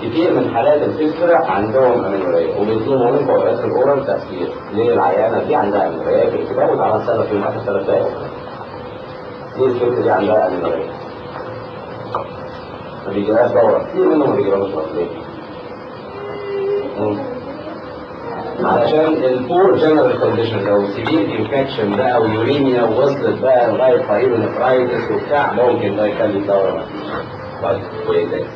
كتير من حالات الفيسترا عندهم امينوريا وبيطلبوا منكم اوقات في الاورال تفسير ليه العيانه دي عندها امينوريا في الكتاب وتعالى نسالها في اخر ثلاث دقائق ليه الست دي عندها امينوريا؟ ما بيجيلهاش دوره كتير منهم ما بيجيلهاش دوره ليه؟ مم. علشان البور جنرال كونديشن لو سيفير انفكشن بقى ويوريميا ووصلت بقى لغايه بايرونفرايتس وبتاع ممكن ده يخلي الدوره ما فيش طيب وايه تاني؟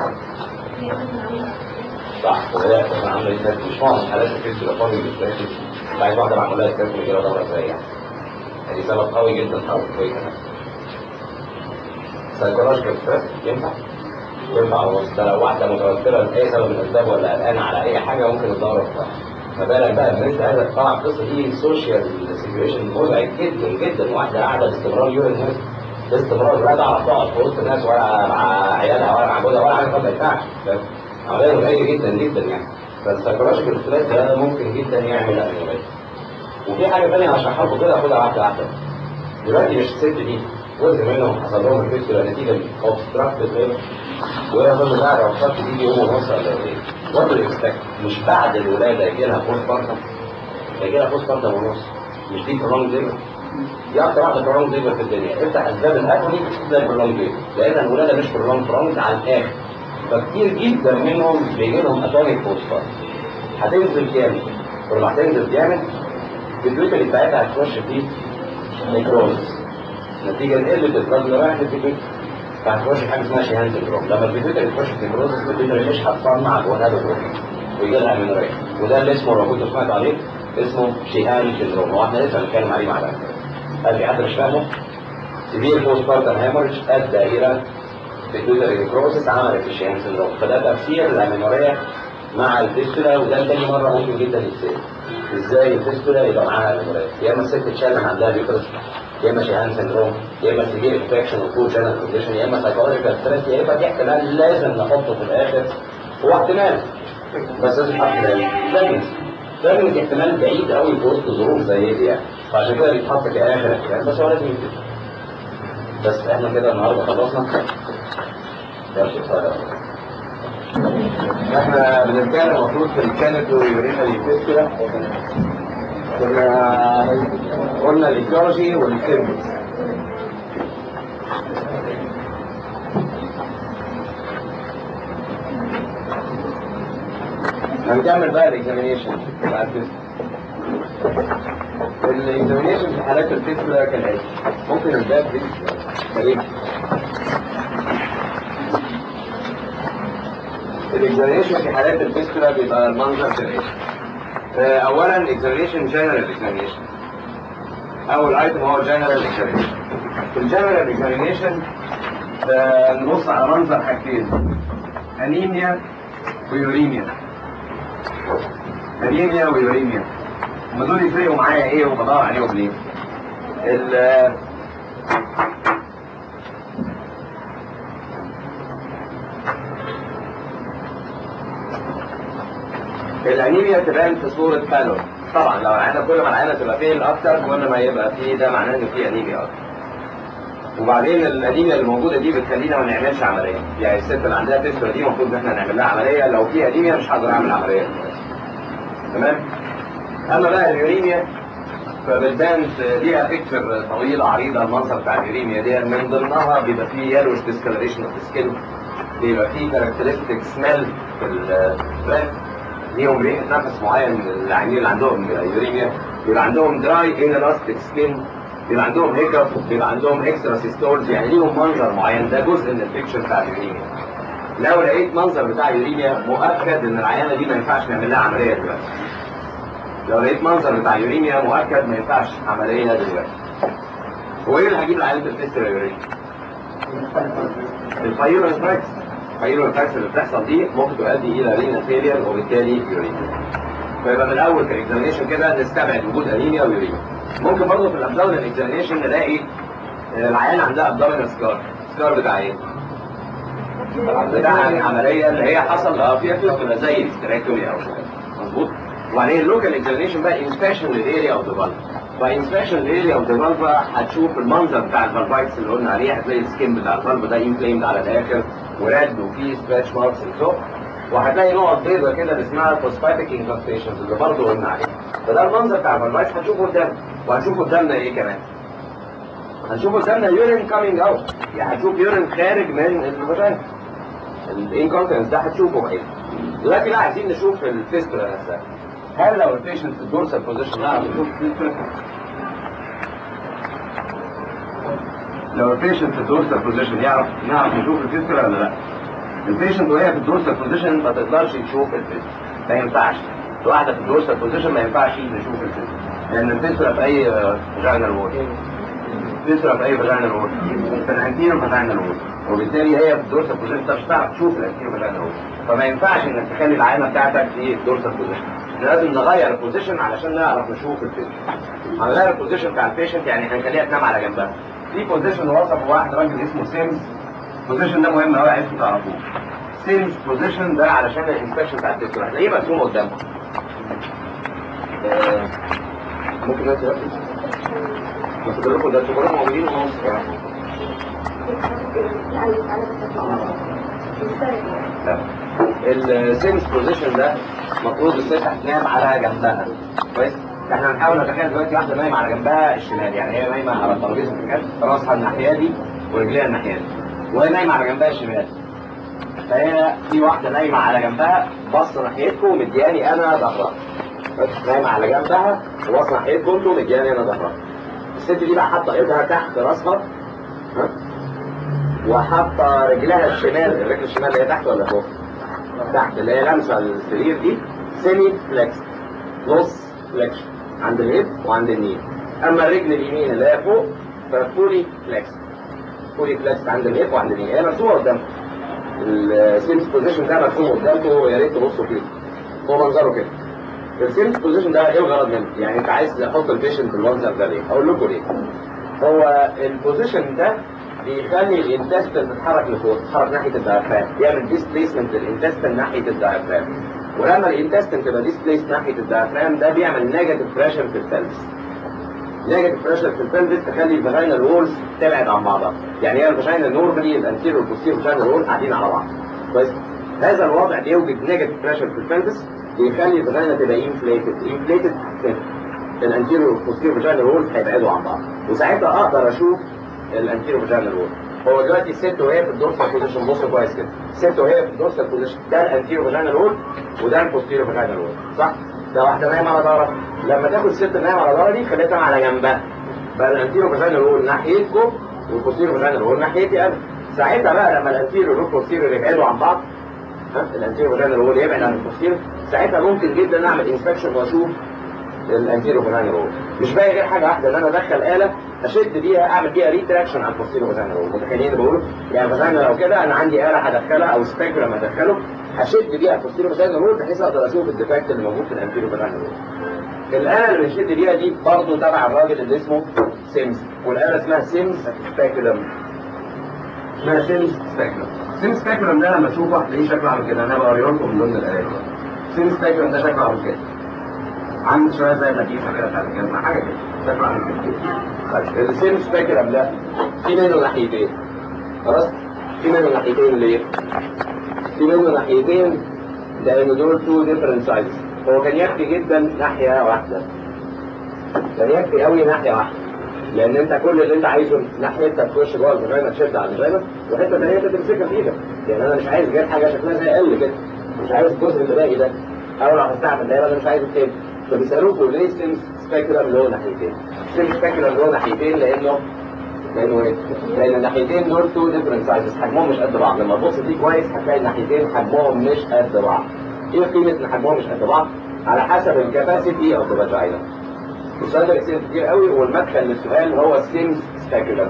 صح وهي احنا عامله ازاي مش معظم حالات الفيس تبقى فاضي بالذات بعد واحده معمول لها ستات من دوره ازاي يعني يعني سبب قوي جدا حاول كويس كمان سايكولوجيكال ستريس ينفع؟ ينفع بص ده لو واحده متوتره لاي سبب من الاسباب ولا قلقانه على اي حاجه ممكن الدوره تطلع ما بالك بقى ان انت قاعده طبعا القصه دي سوشيال سيتويشن مزعج جدا جدا واحده قاعده باستمرار يورين هيلث باستمرار لا تعرف تقعد في وسط الناس ولا مع عيالها ولا مع جوزها ولا حاجه ما ينفعش عمليه مزعجه جدا جدا يعني فالسايكولوجيكال ستريس ده ممكن جدا يعمل امينوريا وفي حاجه ثانيه هشرحها لكم كده خدها واحده واحده دلوقتي مش الست دي جزء منهم حصل لهم الفيستولا نتيجه اوبستراكتد ليبر وهي فضلت قاعده اوبستراكتد دي يوم ونص ولا ايه؟ وات اكسبكت مش بعد الولاده يجي لها بوست بارتم يجي لها بوست بارتم ونص مش دي برولونج ليبر دي اكتر واحده برولونج ليبر في الدنيا افتح اسباب الاتومي تلاقي برولونج ليبر لان الولاده مش برولونج برولونج على الاخر فكتير جدا منهم بيجي لهم اتوميك بوست بارتم هتنزل جامد ولما هتنزل جامد البيوتري بتاعتها هتخش في نيكروزس نتيجة لقلة البلد اللي رايح للبيوتري فهتخش في حاجة اسمها شيهان سندروم لما البيوتري تخش في نيكروزس البيوتري مش هتصنع جوانات الروح ويجي لها امينوريا وده اللي اسمه لو كنت سمعت عليه اسمه شيهان سندروم هو احنا لسه هنتكلم عليه مع بعض هل في حد مش فاهمه؟ سيفير بوست بارتم هيموريج ادى الى بيوتري نيكروزس عملت الشيهان سندروم فده تفسير الامينوريا مع الفيستولا وده تاني مرة ممكن جدا يتسال ازاي الفيستولا يبقى معاها امينوريا يا اما الست تشلم عندها بيوترس يا اما شيهان سندروم يا اما سيفير انفكشن وفول جنرال كونديشن يا اما سايكولوجيكال ستريس يا اما في احتمال لازم نحطه في الاخر هو احتمال بس لازم نحط لازم لازم احتمال بعيد قوي في وسط ظروف زي دي يعني فعشان كده بيتحط كاخر احتمال بس هو لازم يكتب بس احنا كده النهارده خلصنا درس الصلاه احنا بنتكلم المفروض في الكانت ويورينالي فيستولا كنا قلنا الايكولوجي والسيمبلز هنكمل بقى الاكزامينيشن بتاع الفيستولا الاكزامينيشن في حالات الفيستولا كالاتي ممكن نبدا كريم الاكزامينيشن في حالات الفيستولا بيبقى المنظر كالاتي اولا اكزامينيشن جنرال اكزامينيشن اول ايتم هو جنرال اكزامينيشن في الجنرال اكزامينيشن نبص على منظر حاجتين انيميا ويوريميا انيميا ويوريميا هما دول يفرقوا معايا ايه وبدور عليهم ليه ال الانيميا تبان في صورة بالون طبعا لو العينة كل ما العينة تبقى فين اكتر كل ما يبقى فيه ده معناه ان في انيميا اكتر وبعدين الانيميا اللي موجودة دي بتخلينا ما نعملش عملية يعني الست اللي عندها فيستولا دي المفروض ان احنا نعمل لها عملية لو في انيميا مش هقدر اعمل عملية تمام اما بقى اليوريميا فبتبان ليها بيكتشر طويلة عريضة المنظر بتاع اليوريميا دي من ضمنها بيبقى فيه يلوش ديسكلريشن اوف سكين بيبقى فيه كاركترستيك سميل في الفراخ ليهم ريحه نفس معين العيانين اللي عندهم يوريميا بيبقى عندهم دراي انلاستيك سكين بيبقى عندهم هيكب بيبقى عندهم اكسترا سيستولز يعني ليهم منظر معين ده جزء من البيكتشر بتاع اليوريميا لو لقيت منظر بتاع يوريميا مؤكد ان العيانه دي ما ينفعش نعمل لها عمليه دلوقتي لو لقيت منظر بتاع يوريميا مؤكد ما ينفعش عمليه دلوقتي هو ايه اللي هجيب العيانه الفيستر يوريميا؟ الفايروس الفايروس اللي بتحصل دي ممكن تؤدي الى رينا فيلير وبالتالي يوريميا فيبقى من الاول كاكزامينيشن كده نستبعد وجود انيميا ويوريميا ممكن برضه في الابدومينال اكزامينيشن نلاقي العيان عندها ابدومينال سكار سكار بتاع ايه؟ بتاع العمليه اللي هي حصل اه فيها فيستولا زي الاستراكتومي او مظبوط وبعدين اللوكال اكزامينيشن بقى انسبكشن للاريا اوف ذا فالف فانسبكشن للاريا اوف ذا فالف هتشوف المنظر بتاع الفالفايتس اللي قلنا عليه هتلاقي السكين بتاع الفالف ده انفليمد على الاخر وراد وفيه سباتش ماركس وسو وهتلاقي نقط بيضة كده اللي اسمها فوسفاتيك انكاستيشنز اللي برضه قلنا عليها فده المنظر بتاع الفالفايس هنشوفه قدامنا وهنشوف قدامنا ايه كمان هنشوف قدامنا يورين كامينج اوت يعني هتشوف يورين خارج من الفاجينا الانكونتنس ده هتشوفه بعيد دلوقتي بقى عايزين نشوف الفيستولا نفسها هل لو البيشنت في الدورسال بوزيشن نعرف نشوف الفيستولا لو البيشنت في الدورسال بوزيشن يعرف نعرف نشوف الفيستولا ولا لا البيشنت وهي في الدورسال بوزيشن ما تقدرش تشوف الفيستولا ما ينفعش واحده في الدورسال بوزيشن ما ينفعش نشوف الفيستولا لان الفيستولا في اي فاجينال وول الفيستولا في اي فاجينال وول في الانتيرو فاجينال وول وبالتالي هي في الدورسال بوزيشن انت مش هتعرف تشوف الانتيرو فاجينال وول فما ينفعش انك تخلي العينه بتاعتك في الدورسال بوزيشن لازم نغير البوزيشن علشان نعرف نشوف الفيستولا هنغير البوزيشن بتاع البيشنت يعني هنخليها تنام على جنبها في بوزيشن وصفه واحد راجل اسمه سيمز البوزيشن ده مهم قوي عايزكم تعرفوه سيمز بوزيشن ده علشان الانسبكشن بتاع الفيستولا هتلاقيه مرسوم قدامكم آه، ممكن ناس بس بس لكم ده انتوا كلكم موجودين ونص يعني السيمز بوزيشن ده المفروض الست هتنام على جنبها كويس احنا هنحاول نتخيل دلوقتي واحده نايمه على جنبها الشمال يعني هي نايمه على ترابيزه الكاس راسها الناحيه دي ورجليها الناحيه دي وهي نايمه على جنبها الشمال فهي في واحده نايمه على جنبها باصه ناحيتكم ومدياني انا ظهرها بس نايمه على جنبها وباصه ناحيتكم انتوا ومدياني انا ظهرها الست دي بقى حاطه ايدها تحت راسها ها وحاطه رجلها الشمال الرجل الشمال اللي هي تحت ولا فوق؟ تحت اللي هي لامسه السرير دي سيمي فليكس نص فليكشن عند الهيد وعند النيل اما الرجل اليمين اللي هي فوق ففولي فليكس فولي فليكس عند الهيد وعند النيل هي مرسومه قدامكم السيمز بوزيشن ده مرسوم قدامكم ويا ريت تبصوا فيه هو منظره كده السيمز بوزيشن ده ايه الغرض منه؟ يعني انت عايز تحط البيشنت في المنظر ده ليه؟ اقول لكم ليه هو البوزيشن ده بيخلي الانتستين تتحرك لفوق تتحرك ناحيه الدايفرام يعمل ديسبيسمنت للانتستين ناحيه الدايفرام ولما الانتستين تبقى ديسبيس ناحيه الدايفرام ده بيعمل نيجاتيف بريشر في البلفس نيجاتيف بريشر في البلفس تخلي الفاجينال وولز تبعد عن بعضها يعني هي الفاجينال نورمالي الانتيريور والبوستيريور فاجينال وول قاعدين على بعض كويس هذا الوضع بيوجد نيجاتيف بريشر في البلفس بيخلي الفاجينا تبقى انفليتد انفليتد الانتيريور والبوستيريور فاجينال وول هيبعدوا عن بعض وساعتها اقدر اشوف الانتيريور فاجينال وول هو دلوقتي الست وهي في الدورسال بوزيشن بص كويس كده الست وهي في الدورسال بوزيشن ده الانتيريور فاجينال وول وده البوستيريور فاجينال وول صح ده واحده نايمه على ظهرها لما تاخد الست نايمه على ظهرها دي خليتها على جنبها بقى الانتيريور فاجينال وول ناحيتكم والبوستيريور فاجينال وول ناحيتي انا ساعتها بقى لما الانتيريور والبوستيريور يبعدوا عن بعض ها الانتيريور فاجينال وول يبعد عن البوستيريور ساعتها ممكن جدا اعمل انسبكشن واشوف الانتيريور فاجينال وول مش باقي غير حاجه واحده ان انا ادخل اله اشد بيها اعمل بيها ريتراكشن على البوستيريور فاجينال وول متخيلين اللي بقوله يعني فاجينا لو كده انا عندي اله هدخلها او سبيكولم ادخله هشد بيها البوستيريور فاجينال وول بحيث اقدر اشوف الديفكت اللي موجود في الانتيريور فاجينال وول الاله اللي بنشد بيها دي برضه تبع الراجل اللي اسمه سيمز والاله اسمها سيمز سبيكولم اسمها سيمز سبيكولم سيمز سبيكولم ده لما اشوفه هتلاقيه شكله عامل كده انا بوريه لكم من ضمن الايات سيمز سبيكولم ده شكله عامل كده عامل شويه زي اللطيفه كده بتاعت الجنة حاجه كده شكله عامل كده طيب السيم سبيكولم ده في منه ناحيتين خلاص في منه ناحيتين ليه؟ في منه ناحيتين لان دول تو ديفرنت سايزز هو كان يكفي جدا ناحيه واحده كان يكفي قوي ناحيه واحده لان انت كل اللي انت عايزه ناحيه تخش جوه الفاجينا تشد على الفاجينا وحته ثانيه انت تمسكها في ايدك يعني انا مش عايز غير حاجه شكلها زي ال كده مش عايز الجزء اللي باقي ده او لو هستعمل ده انا مش عايز التاني فبيسالوكوا ليه سيمز سبيكولم له ناحيتين سيمز سبيكولم له ناحيتين لانه لانه ايه؟ لان الناحيتين دول تو ديفرنت سايزز حجمهم مش قد بعض لما تبص فيه كويس هتلاقي الناحيتين حجمهم مش قد بعض ايه قيمه ان حجمهم مش قد بعض؟ على حسب الكباسيتي اوف ذا فاجينا السؤال ده بيصير كتير قوي والمدخل للسؤال هو السيمز سبيكولم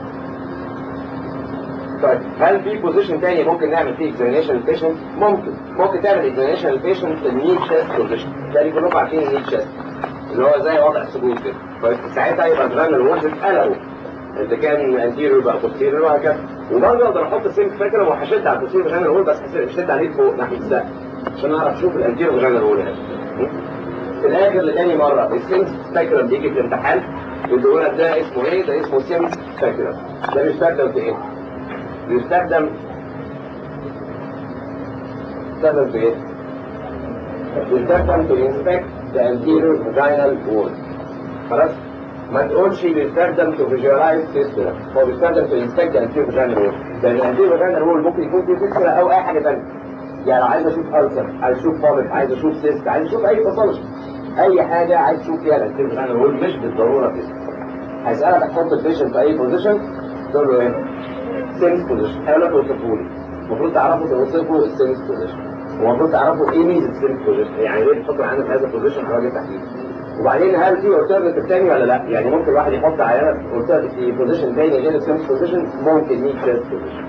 طيب هل في بوزيشن تاني ممكن نعمل فيه اكزامينيشن للبيشنت؟ ممكن ممكن تعمل اكزامينيشن للبيشنت في النيد شيست بوزيشن تاني كلكم عارفين النيد شيست اللي هو زي وضع السجود كده طيب ساعتها يبقى الفاجينال وولز اتقلقوا اللي كان انتيريور بقى بوستيريور وهكذا وبرضه اقدر احط السيمز فاكره وهشد على البوستيريور فاجينال وول بس هشد عليه فوق ناحيه السقف عشان اعرف اشوف الانتيريور فاجينال وول هنا في الاخر لتاني مره السيمز سبيكولم بيجي في الامتحان يقول لك ده اسمه ايه؟ ده اسمه سيمز سبيكولم ده بيستخدم في ايه؟ بيستخدم بتستخدم في ايه؟ بيستخدم to inspect the anterior vaginal wall خلاص؟ ما تقولش بيستخدم to visualize fistula هو بيستخدم to inspect the anterior vaginal wall لان الانتيريور vaginal wall ممكن يكون فيه fistula او اي حاجه ثانيه يعني لو عايز اشوف ألسر عايز اشوف فالت عايز اشوف سيست عايز اشوف اي باثولوجي اي حاجه عايز تشوف فيها الانتيريور vaginal wall مش بالضروره فيستula هيسألك هتحط البيشنت في اي بوزيشن تقول له ايه؟ سيمس بوزيشن هيقول لك اوصفه لي المفروض تعرفوا توصفوا السيمس بوزيشن والمفروض تعرفوا ايه ميزه السيمس بوزيشن يعني ليه بتحط العيان في هذا البوزيشن حوالي تحديد وبعدين هل في اولترنتيف تاني ولا لا؟ يعني ممكن الواحد يحط عيانه اولترنتيف في بوزيشن تاني غير السيمس بوزيشن ممكن نيد شيست بوزيشن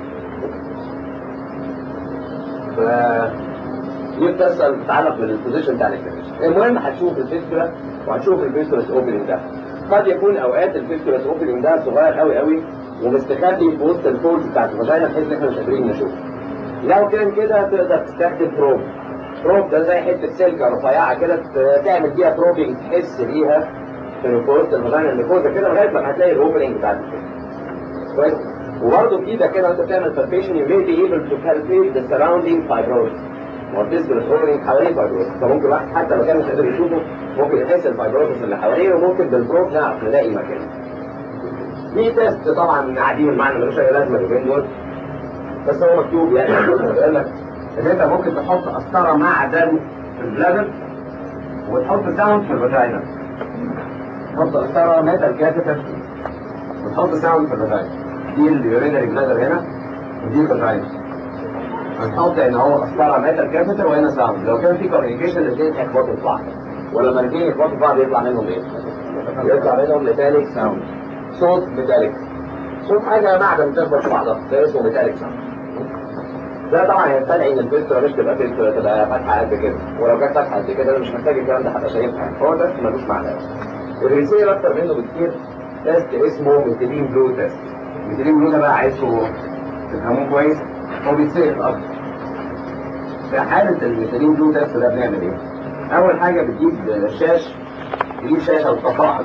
ف دي بتسال تتعلق بالبوزيشن بتاع الاكتيفيشن المهم هتشوف الفيستولا وهتشوف الفيستولاس اوبننج ده قد يكون اوقات الفيستولاس اوبننج ده صغير قوي قوي ومستخبي في وسط الفولد بتاعت الفاجينا بحيث ان احنا مش قادرين نشوفه لو كان كده تقدر تستخدم بروب بروب ده زي حته سلكه رفيعه كده تعمل بيها بروبنج تحس بيها في وسط الفاجينا الميكوزا كده لغايه لما هتلاقي الاوبننج بتاعت الفيستولا كويس وبرضه في ده كده وانت بتعمل palpation you may be able to palpate the surrounding fibrosis هو الفيستولاس اوبننج حواليه فايبروسس فممكن الواحد حتى لو كان مش قادر يشوفه ممكن يحس الفايبروسس اللي حواليه وممكن بالبروب نعرف نلاقي مكانه في تيست طبعا عديم المعنى ملوش اي لازمه اليومين دول بس هو مكتوب يعني بيقول لك ان انت ممكن تحط قسطره معدن في البلادر وتحط ساوند في الفاجينا تحط قسطره ميتال كاتيتر وتحط ساوند في الفاجينا دي اليورينري بلادر هنا ودي الفاجينا هنحط ان هو قسطره ميتال كاتيتر وهنا ساوند لو كان في كوميونيكيشن الاثنين هيخبطوا في بعض ولما الاثنين يخبطوا في بعض يطلع منهم ايه؟ يطلع منهم ميتاليك ساوند صوت ميتاليك صوت حاجه معدن بتخبط في بعضها ده اسمه ميتاليك ساوند ده طبعا يستدعي ان الفيستولا مش تبقى فيستولا تبقى فاتحه قد كده ولو كانت فاتحه قد كده انا مش محتاج الكلام ده هبقى شايفها هو بس ملوش معنى الريسير اكتر منه بكتير تيست اسمه ميثيلين بلو تيست ميثيلين بلو ده بقى عايزكم تفهموه كويس هو بيتسير اكتر في حالة الميثيلين بلو تيست ده بنعمل ايه؟ أول حاجة بتجيب شاش تجيب شاشة وتطبقها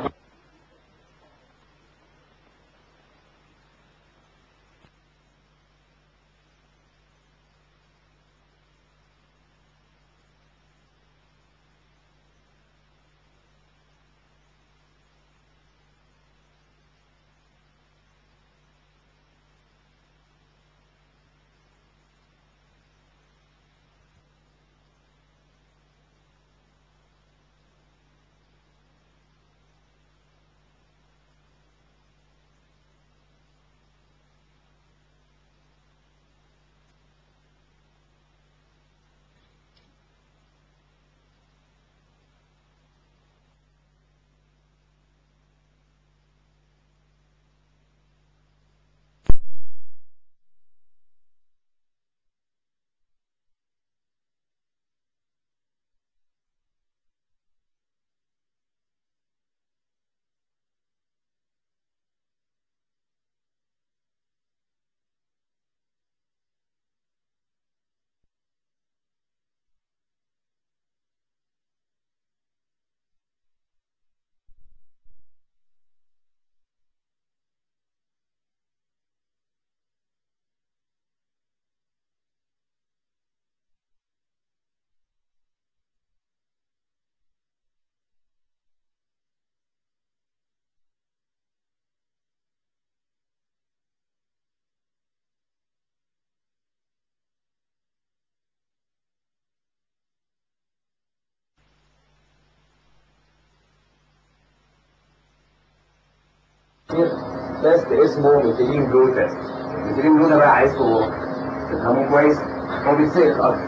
تيست اسمه ميثيلين بلو تيست ميثيلين بلو ده بقى عايزكم تفهموه كويس هو بيتسير اكتر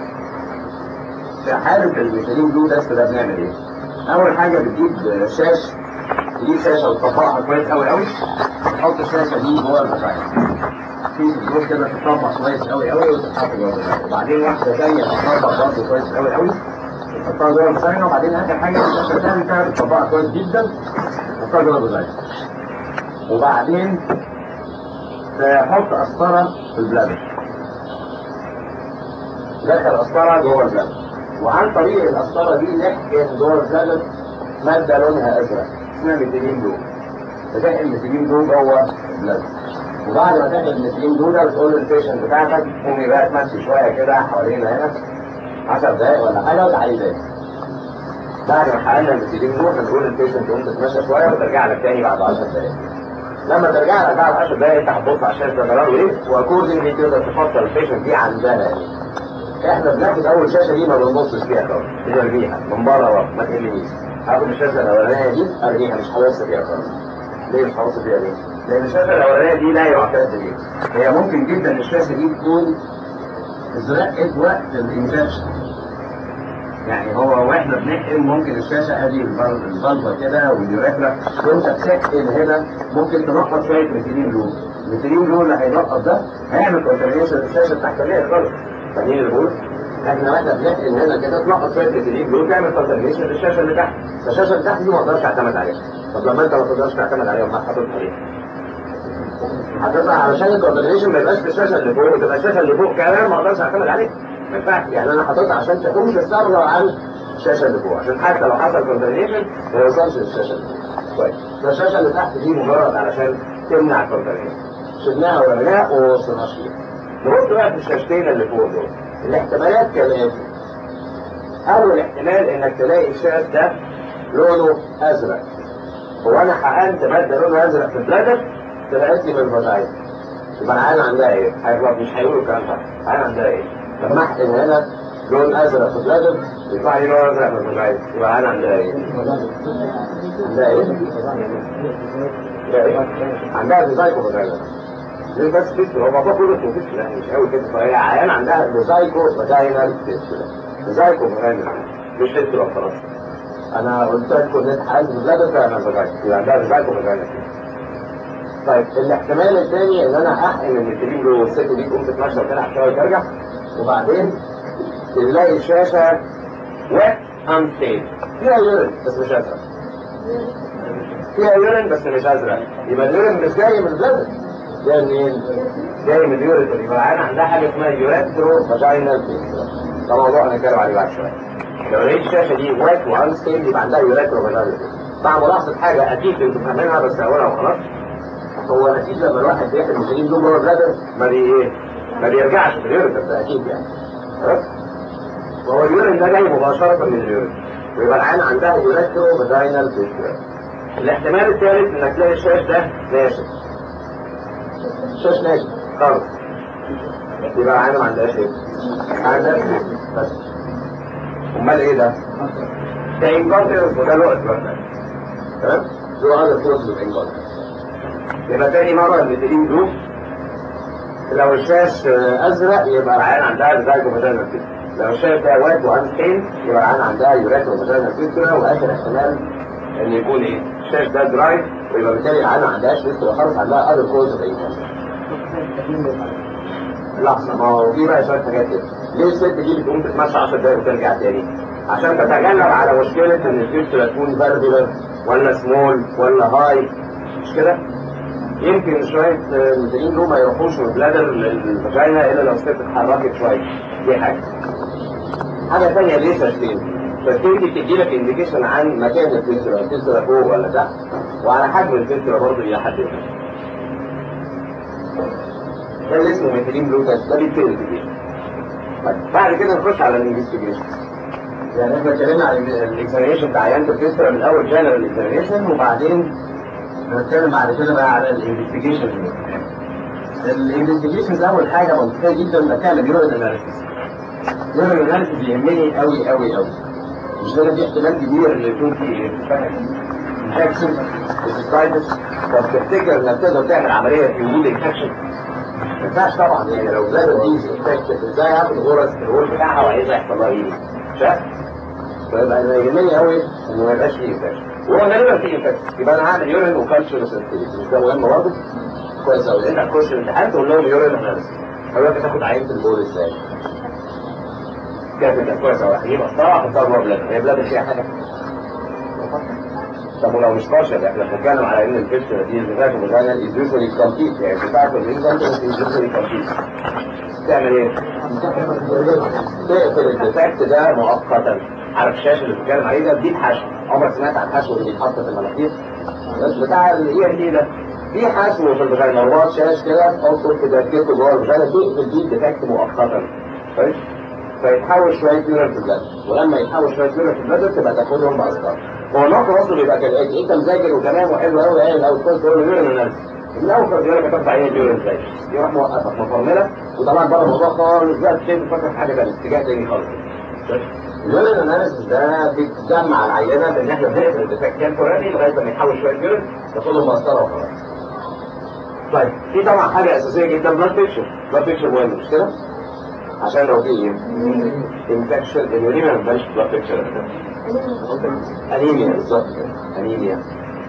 في حالة الميثيلين بلو تيست ده بنعمل ايه؟ أول حاجة بتجيب شاش تجيب شاشة وتطبقها كويس أوي أوي تحط الشاشة دي جوه الفاجينا في صدور كده تطبق كويس أوي أوي وتتحط جوه الفاجينا وبعدين واحدة ثانية تطبق برضه كويس أوي أوي تحطها جوه الفاجينا وبعدين آخر حاجة الشاشة ثالثة تطبقها كويس جدا تحطها جوه الفاجينا وبعدين تحط قسطرة في البلادر دخل قسطرة جوه البلادر وعن طريق القسطرة دي نحقن جوه البلادر مادة لونها أزرق اسمها ميثيلين بلو فتحقن ميثيلين بلو جوه البلادر وبعد ما تحقن الميثيلين بلو ده بتقول للبيشنت بتاعتك قومي بقى تمشي شوية كده حوالينا هنا 10 دقايق ولا حاجه وتعالي تاني بعد ما حققنا المثيلين نروح نقول للبيشنت تقوم تتمشى شويه وترجع لك تاني بعد 10 دقايق لما ترجع لك بعد 10 دقايق انت هتبص على الشاشه قراره ايه واكوردنجلي تقدر تفسر البيشنت دي عندها ايه احنا بناخد اول شاشه دي ما بنبصش فيها خالص بنرميها من بره ورا ما تقلنيش هاخد الشاشه الاولانيه دي ارميها مش هبص فيها خالص ليه مش هبص فيها ليه؟ لان الشاشه الاولانيه دي لا يعتد بيها هي ممكن جدا الشاشه دي تكون ازرقت وقت الانجكشن يعني هو واحنا بنحقن ممكن الشاشه ادي البلبه كده واليوريثرا وانت بتحقن هنا ممكن تنقط شويه ميثيلين بلو الميثيلين بلو اللي هينقط ده هيعمل كونتامينيشن الشاشه التحتانيه خالص فاهمين البول؟ احنا واحنا بنحقن هنا كده تنقط شويه ميثيلين بلو تعمل كونتامينيشن للشاشه اللي تحت فالشاشه اللي تحت دي ما اقدرش اعتمد عليها طب لما انت ما تقدرش تعتمد عليها ما حاططها ليه؟ حاططها علشان الكونتامينيشن ما يبقاش في الشاشه اللي فوق وتبقى الشاشه اللي فوق كمان ما اقدرش اعتمد عليها ما ينفعش يعني انا حاططها عشان تقوم تستغرب عن الشاشه اللي فوق عشان حتى لو حصل كونتامينيشن ما يوصلش للشاشه اللي فوق كويس فالشاشه اللي تحت دي مجرد علشان تمنع الكونتامينيشن شلناها ورميناها وما وصلناش فيها نرد بقى في الشاشتين اللي فوق دول الاحتمالات كالاتي اول احتمال انك تلاقي الشاش ده لونه ازرق هو انا حقنت ماده لونها ازرق في البلادر طلعت لي من الفضائيه يبقى العيال عندها ايه؟ هيغلط مش هيقولوا الكلام ده العيال عندها ايه؟ لما احقن هنا لون ازرق في البلادر يطلع لي لون ازرق في الفضائيه يبقى العيال عندها ايه؟ عندها ايه؟ عندها ايه؟ عندها ديزايكو فضائيه ليه بس فيستر هو الموضوع كله اسمه فيستر يعني مش قوي كده فهي عيان عندها ديزايكو فاجينال فيستر ديزايكو فاجينال مش فيستر وخلاص انا قلت لكم ان انت حالة البلادر فعلا فاجينال يبقى عندها ديزايكو فاجينال طيب الاحتمال الثاني ان انا احقن الميثيلين جوه والست دي تقوم تتمشى وتلعب شويه وترجع وبعدين تلاقي الشاشه ويت انستيد فيها يورين بس مش ازرق فيها يورين بس مش ازرق يبقى اليورين مش جاي من البلادر جاي منين؟ جاي من اليوريتر يبقى العيان عندها حاجه اسمها يوريترو فاجينال ده موضوع هنتكلم عليه بعد شويه لو لقيت الشاشه دي ويت وانستيد يبقى عندها يوريترو فاجينال مع ملاحظه حاجه اكيد انتوا فاهمينها بس اقولها وخلاص هو اكيد لما الواحد بيحمل ميثيلين دول جوه البلادر ما بي ايه؟ ما بيرجعش في اليوريتر ده اكيد يعني خلاص؟ وهو اليورين ده جاي مباشره من اليورين ويبقى العيان عندها يوريترو فاجينال الاحتمال الثالث انك تلاقي الشاش ده ناشف شاش ناشف خالص يبقى العيان ما عندهاش ايه؟ ما عندهاش ايه؟ بس امال ايه ده؟ ده انكونتيننس وده لقط مثلا تمام؟ له هذا الكورس بالانكونتيننس يبقى تاني مرة الميثيلين جروب لو الشاش ازرق يبقى العيان عندها دايجو فاجينال فيستر لو الشاش ده واد وانستين يبقى العيان عندها يوريترو فاجينال فيستر واخر احتمال ان يكون ايه الشاش ده دراي ويبقى بالتالي العيان ما عندهاش فيستر خالص عندها اذر كوز اوف لحظه ما هو في بقى شويه حاجات كده ليه الست دي بتقوم تتمشى 10 دقايق وترجع تاني عشان تتجنب على مشكله ان الفيستر تكون فيربولر ولا سمول ولا هاي مش كده؟ يمكن شوية المثلين دول ما يروحوش من بلادر للفاجينا إلا لو الست اتحركت شوية دي حاجة حاجة تانية ليه تشتين تشتين دي بتدي لك انديكيشن عن مكان الفيسترا الفيسترا فوق ولا تحت وعلى حجم الفيسترا برضه إلى حد ما ده اللي اسمه ميثيلين بلو تيست ده بيتفرق كتير بعد كده نخش على الانفستيجيشن يعني احنا اتكلمنا عن الاكزامينشن بتاع عيانة الفيسترا من اول جنرال اكزامينشن وبعدين هنتكلم بعد كده بقى على الانفستيجيشن الانفستيجيشن اول حاجه منطقيه جدا انك تعمل يورين اناليسيس يورين اناليسيس يهمني قوي قوي قوي مش ده في احتمال كبير ان يكون في ايه انفكشن سيستايتس طب تفتكر انك تقدر تعمل عمليه في وجود انفكشن ما ينفعش طبعا يعني لو زاد دي انفكشن ازاي هاخد غرز الغرز بتاعها وعايزها يحصل لها ايه شاف فيبقى انا يهمني قوي انه ما يبقاش فيه انفكشن وهو غالبا فيه انفكشن يبقى انا هعمل يورين وكالتشر سنسيتيفيتي مش ده مهم برضه كويس قوي انت هتخش الامتحان تقول لهم يورين اناليسيس هقول لك تاخد عينه البول ازاي كده كويس قوي هجيب قطاعه احطها جوه بلاد هي بلاد فيها حاجه طب ولو مش بشر احنا بنتكلم على ان الفكره دي بتاعت الفاجينا از يوجوالي كومبليت يعني بتاعت الانسان از يوجوالي كومبليت تعمل ايه؟ تقفل الديتكت ده مؤقتا عارف الشاشه اللي بتتكلم عليه ده دي حشو عمرك سمعت عن الحشو اللي بيتحط في المناخير بس بتاع الاي دي ده في حشو في الفاجينا رباط شاش كده تحطه كده كده جوه الفاجينا تقفل دي الديتكت مؤقتا كويس فيتحول شويه يورين في البلد ولما يتحول شويه يورين في البلد تبقى تاخدهم بأسطار هو النقطه برضه بيبقى كالاتي انت مذاكر وتمام وحلو قوي قايل او تقول تقول يورين اناليسيس من اول كان بيقول لك هتاخد عينه يورين ازاي يروح موقفك مفرمله وطبعا بره الموضوع خالص بقى تبتدي تفكر في حاجه ثانيه اتجاه تاني خالص اليورين اناليسيس ده بيتجمع العينه بان احنا بنقفل الديفكت تمبوراري لغايه لما يتحول شويه يورين تاخدهم بأسطار وخلاص طيب في طبعا حاجه اساسيه جدا بلاد بيكشر بلاد بيكشر مهم مش كده؟ عشان لو في انفكشن اليوريميا ما بتبانش بلاد بيكشر انيميا بالظبط انيميا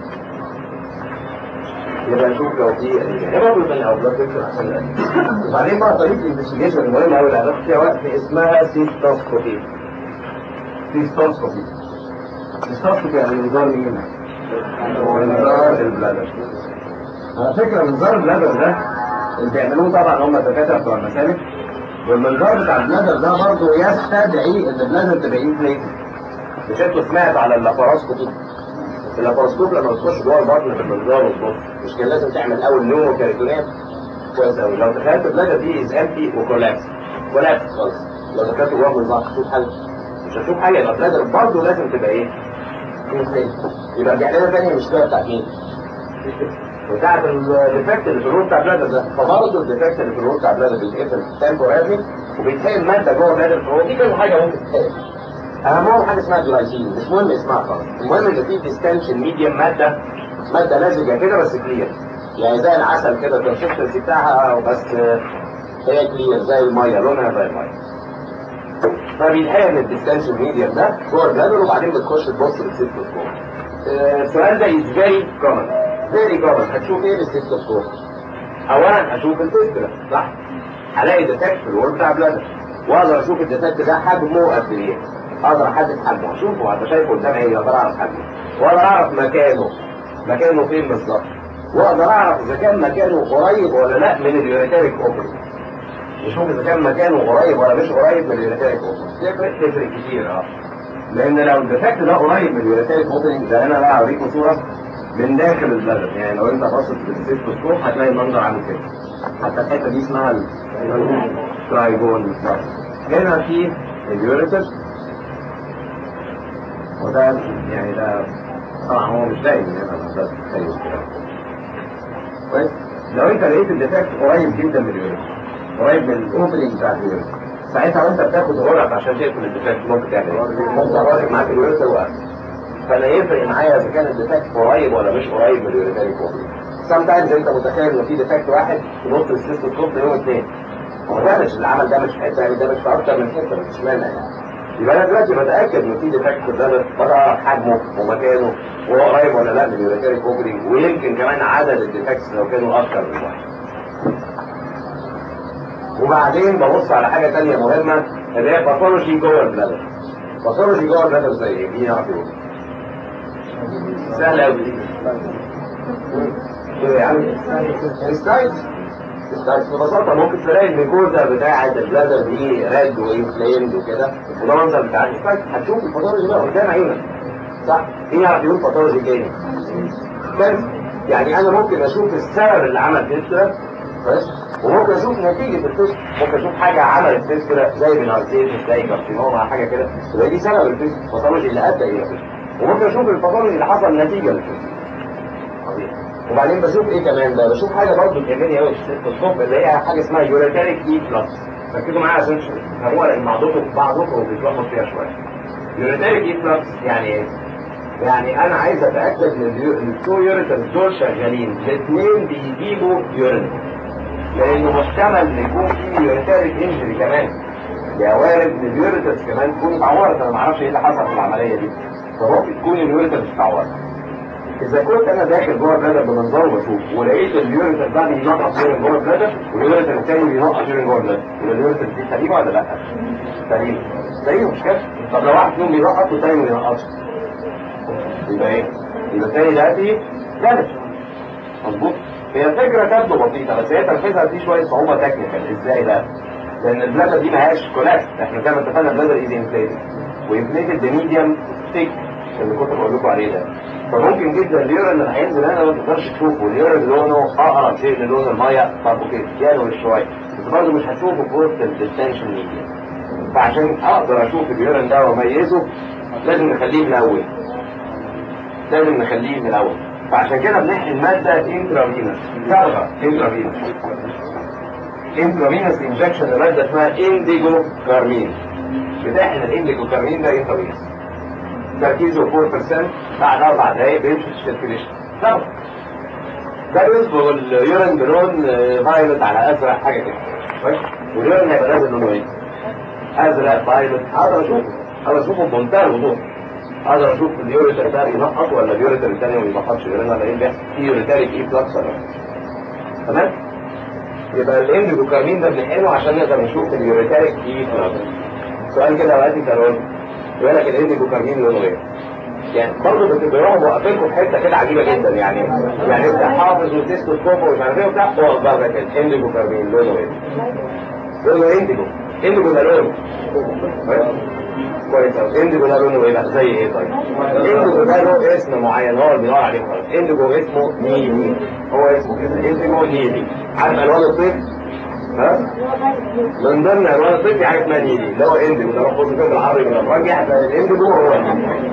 يبقى نشوف لو في انيميا يبقى بنبان او بلاد بيكشر عشان الانيميا وبعدين بقى طريقه الانفستيجيشن المهمه قوي اللي هناخد فيها وقت اسمها سيستوسكوبي سيستوسكوبي سيستوسكوبي يعني منظار مين؟ منظار البلادر على فكرة منظار البلادر ده اللي بيعملوه طبعا هم الدكاترة بتوع المسالك والمنظار بتاع البلادر ده برضه يستدعي ان البلادر تبقى انفليتد مش انتوا سمعت على اللاباروسكوبي اللاباروسكوب لما بتخش جوه البطن في المنظار وتبص مش كان لازم تعمل اول نيومو كاريتونات كويس قوي لو تخيلت البلادر دي از امتي وكولابس كولابس خالص لو دخلت جوه المنظار هتشوف حاجه مش هتشوف حاجه يبقى البلادر برضه لازم تبقى ايه؟ يبقى الجعلانه ثانيه مش كده بتاعت مين؟ بتاعت الديفكت اللي في الروح بتاع بلادر ده فبرضه الديفكت اللي في الروح بتاع بلادر بيتقفل تمبوراري وبيتحقن ماده جوه بلادر فهو دي كذا حاجه ممكن تتحقن اهمهم حاجه اسمها جلايسين مش مهم اسمها خالص المهم ان في ديستنشن ميديم ماده ماده لزجه كده بس كلير يعني زي العسل كده الكونسستنسي بتاعها بس هي كلير زي الميه لونها زي الميه فبيتحقن الديستنشن ميديم ده جوه البلادر وبعدين بتخش تبص بالسيستوسكوب السؤال ده از فيري كومن فيري كومن هتشوف ايه بالسيستوسكوب اولا هشوف الفيستولا صح هلاقي ديتكت في الورم بتاع بلادر واقدر اشوف الديتكت ده حجمه قد ايه اقدر احدد حجمه اشوفه وابقى شايفه قدامي ايه اقدر اعرف حجمه واقدر اعرف مكانه مكانه فين بالظبط واقدر اعرف اذا كان مكانه قريب ولا لا من اليوريتاريك اوبري نشوف اذا كان مكانه قريب ولا مش قريب من اليوريتاريك اوبري تفرق تفرق كتير اه لان لو الديتكت ده قريب من اليوريتاريك اوبري ده انا بقى اوريكم صوره من داخل البلد يعني لو انت باصص بالسيستوسكوب هتلاقي المنظر عامل كده حتى الحته دي اسمها الترايجون بالظبط هنا في اليوريتر وده يعني ده طبعا هو مش دايم هنا ده تخيل كده كويس لو انت لقيت الديفكت قريب جدا من اليوريتر قريب من الاوبننج بتاع اليوريتر ساعتها وانت بتاخد غرق عشان تقفل الديفكت ممكن تعمل ايه؟ ممكن غرق معاك اليوريتر وقف فانا يفرق معايا اذا كان الديفكت قريب ولا مش قريب من اليوريتاري كوبري سام تايمز انت متخيل ان في ديفكت واحد في نص السيستوسكوب يوم اثنين هو ده مش العمل ده مش في حته يعني ده مش في اكتر من حته مش مانع يعني يبقى انا دلوقتي بتاكد ان في ديفكت في البلد بقدر اعرف حجمه ومكانه وهو قريب ولا لا من اليوريتاري كوبري ويمكن كمان عدد الديفكتس لو كانوا اكتر من واحد وبعدين ببص على حاجه ثانيه مهمه اللي هي باثولوجي جوه البلد باثولوجي جوه البلد زي ايه؟ مين يعرف يقول؟ سهلة أوي ايه يعني؟ السلايد السلايد ببساطة ممكن تلاقي الميكوزا بتاعة البلادر دي راد وانفليمد وكده وده منظر بتاع السلايد هتشوف الباثولوجي ده قدام عينك صح؟ مين يعرف يقول باثولوجي تاني؟ بس يعني أنا ممكن أشوف السبب اللي عمل فيستولا كويس؟ وممكن أشوف نتيجة الفيستولا ممكن أشوف حاجة عملت فيستولا زي بنارسيس زي كارسينوما حاجة كده يبقى دي سبب الفيستولا الباثولوجي اللي أدى إلى الفيستولا وممكن اشوف الباثولوجي اللي حصل نتيجه للفيزيك وبعدين بشوف ايه كمان ده بشوف حاجه برضه تهمني قوي في السيستوسكوب اللي هي حاجه اسمها يوريتاريك اي بلس ركزوا معايا عشان تفهموها لان بعضكم بعضكم بيتلخبط فيها شويه يوريتاريك اي بلس يعني ايه؟ يعني انا عايز اتاكد ان التو يوريترز دول شغالين الاثنين بيجيبوا يورين لانه محتمل ان يكون في يوريتاريك انجري كمان يا وارد ان اليوريترز كمان تكون اتعورت انا ما اعرفش ايه اللي حصل في العمليه دي فممكن تكون اليوريترز اتعورت اذا كنت انا داخل جوه البلد بمنظار وبشوف ولقيت اليوريتر ده بينقط يورين جوه البلد واليوريتر الثاني بينقط يورين جوه البلد يبقى اليوريتر دي سليمه ولا لا؟ سليمه سليمه مش كده؟ طب لو واحد فيهم بينقط والثاني ما بينقطش يبقى ايه؟ يبقى الثاني ده فيه دامج مظبوط؟ هي الفكره تبدو بسيطه بس هي تنفيذها فيه شويه صعوبه تكنيكال ازاي بقى؟ لان البلادر دي ما هياش كولاكس احنا زي ما اتفقنا البلادر از انفليتد وانفليتد بميديم ثيك اللي كنت بقول لكم عليه ده فممكن جدا اليورين اللي هينزل هنا ما تقدرش تشوفه اليورين لونه اقرب شيء للون الميه طب اوكي يلوش شويه بس برضه مش هتشوفه في وسط الديستنشن ميديا فعشان اقدر اشوف اليورين ده واميزه لازم نخليه من الاول لازم نخليه من الاول فعشان كده بنحقن ماده انترافينوس صبغه انترافينوس انترافينوس انجكشن لماده اسمها انديجو كارمين بتحقن الانديجو كارمين ده انترافينوس تركيزه 4% بعد اربع دقايق بيمشي في السيركيليشن صبغه ده بيصبغ اليورين بلون فايلوت على ازرق حاجه كده كويس واليورين هيبقى نازل لونه ايه؟ ازرق فايلوت اقدر اشوفه اقدر اشوفه بمنتهى الوضوح اقدر اشوف اليوريتر ده ينقط ولا اليوريتر الثاني ما بينقطش يورين ولا ايه اللي بيحصل في يوريتاريك ايه بلس ولا لا تمام يبقى الاندوكارمين ده بنحقنه عشان نقدر نشوف اليوريتاريك ايه بلس سؤال كده اوقات يسالوني يقول لك الاندوكارمين لونه ايه؟ يعني برضه بتبقوا موقفينكم في حته كده عجيبه جدا يعني يعني انت حافظ وتستوسكوب ومش عارف ايه وبتاع اقف بره كده اندوكارمين لونه ايه؟ لونه انديجو انديجو ده لونه كويس قوي انديجو ده لونه ايه بقى زي ايه طيب انديجو ده له اسم معين هو اللي بيدور عليه خالص انديجو اسمه نيلي هو اسمه كده انديجو نيلي عارف الوان الطيف ها من ضمن الوان الطيف في حاجه اسمها نيلي اللي هو انديجو ده لو خد كده بالعربي من الراجع الانديجو هو النيلي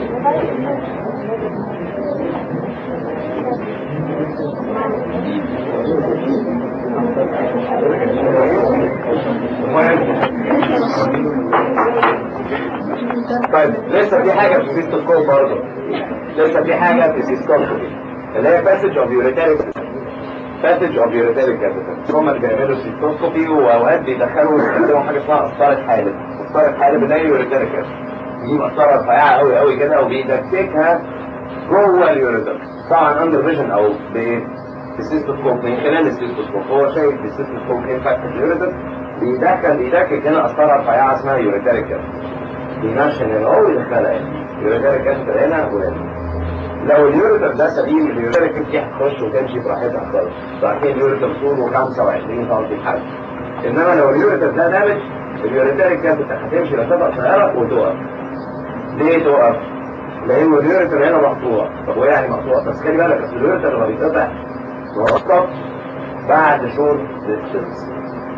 طيب لسه في حاجه في سيستوسكوب برضه لسه في حاجه في سيستوسكوبي اللي هي باسج اوف يوريتاريك باسج اوف يوريتاريك كابيتال هم اللي بيعملوا سيستوسكوبي واوقات بيدخلوا يستخدموا حاجه اسمها قسطره حالب قسطره حالب اللي هي يوريتاريك دي قسطره رفيعه قوي قوي كده وبيدككها جوه اليوريتر طبعا اندر فيجن او بايه؟ بالسيستوسكوب من خلال السيستوسكوب هو شايف بالسيستوسكوب ايه فتحه اليوريتر بيدخل بيدكك هنا قسطره رفيعه اسمها يوريتاريك بينشن هنا هو يدخلها هنا يوريتاريك كابيتال هنا وهنا لو اليوريتر ده سليم اليوريتاريك دي هتخش وتمشي براحتها خالص صحيح اليوريتر طوله 25 سم حاجه انما لو اليوريتر ده دامج اليوريتاريك كابيتال هتمشي لفتره قصيره وتقف ليه تقف؟ لان اليوريتر هنا مقطوع طب هو يعني مقطوع بس خلي بالك اصل اليوريتر لما بيتقطع مرتب بعد شورت ديستنس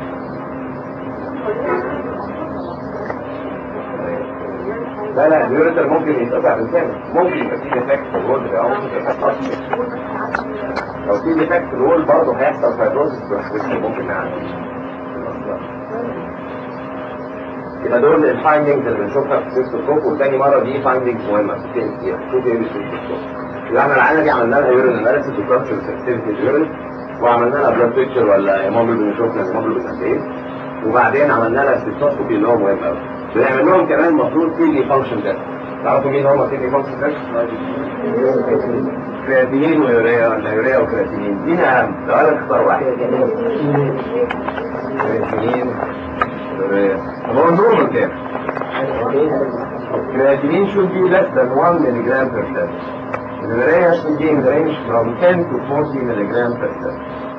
لا لا اليوريتر ممكن يتقطع بالكامل ممكن يبقى فيه ديفكت في الوول او ممكن يبقى لو في ديفكت في الوول برضه هيحصل فايبروزس بس ممكن نعمل يبقى دول الفايندنجز اللي بنشوفها في السيستوسكوب وثاني مره دي فايندنجز مهمه بتتكلم فيها شوف ايه السيستوسكوب يبقى احنا العينه دي عملنا لها يورين اناليسيس وكالتشر سنسيتيفيتي اليورين وعملنا لها بلاد بيكتشر ولا هيموجلوبين شفنا الهيموجلوبين قد ايه وبعدين عملنا لها سيستوسكوبي اللي هو مهم قوي بنعمل لهم كمان المفروض كيدني فانكشن تيست تعرفوا مين هم كيدني فانكشن تيست؟ كرياتينين ويوريا ولا يوريا وكرياتينين مين اهم؟ لو انا اختار واحد كرياتينين طب هو النورمال كام؟ Creatinine should be less than 1 milligram per cell. الولاية should be in the range from 10 to 40 milligram per cell.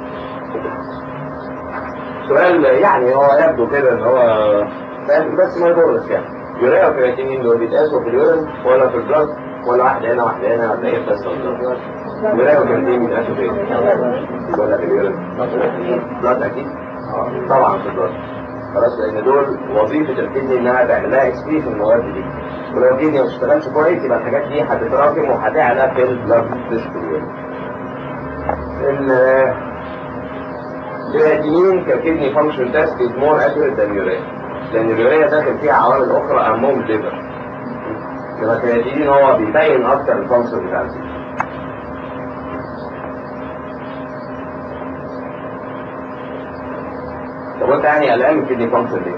سؤال يعني هو يبدو كده ان هو بس ما يضرش يعني. يوريا وكرياتينين دول بيتقاسوا في اليورين ولا في البلاد ولا واحدة هنا واحدة هنا ولا ايه بس يوريا وكرياتينين بيتقاسوا فين؟ ولا في اليورين؟ بلاد اكيد؟ طبعا في البلاد. خلاص لان دول وظيفه الكدني انها تعمل لها اكسبريشن المواد دي ولو الكدني ما اشتغلش كويس يبقى الحاجات دي هتتراكم وهتعلى في البلاد ديستريبيوشن الكرياتينين ككدني فانكشن تيست از مور اكيوريت ذان يوريا لان اليوريا داخل فيها عوامل اخرى اهمهم الليفر يبقى الكرياتينين هو بيبين اكتر الفانكشن بتاع الجسم طب انت يعني قلقان من كدني فانكشن ليه؟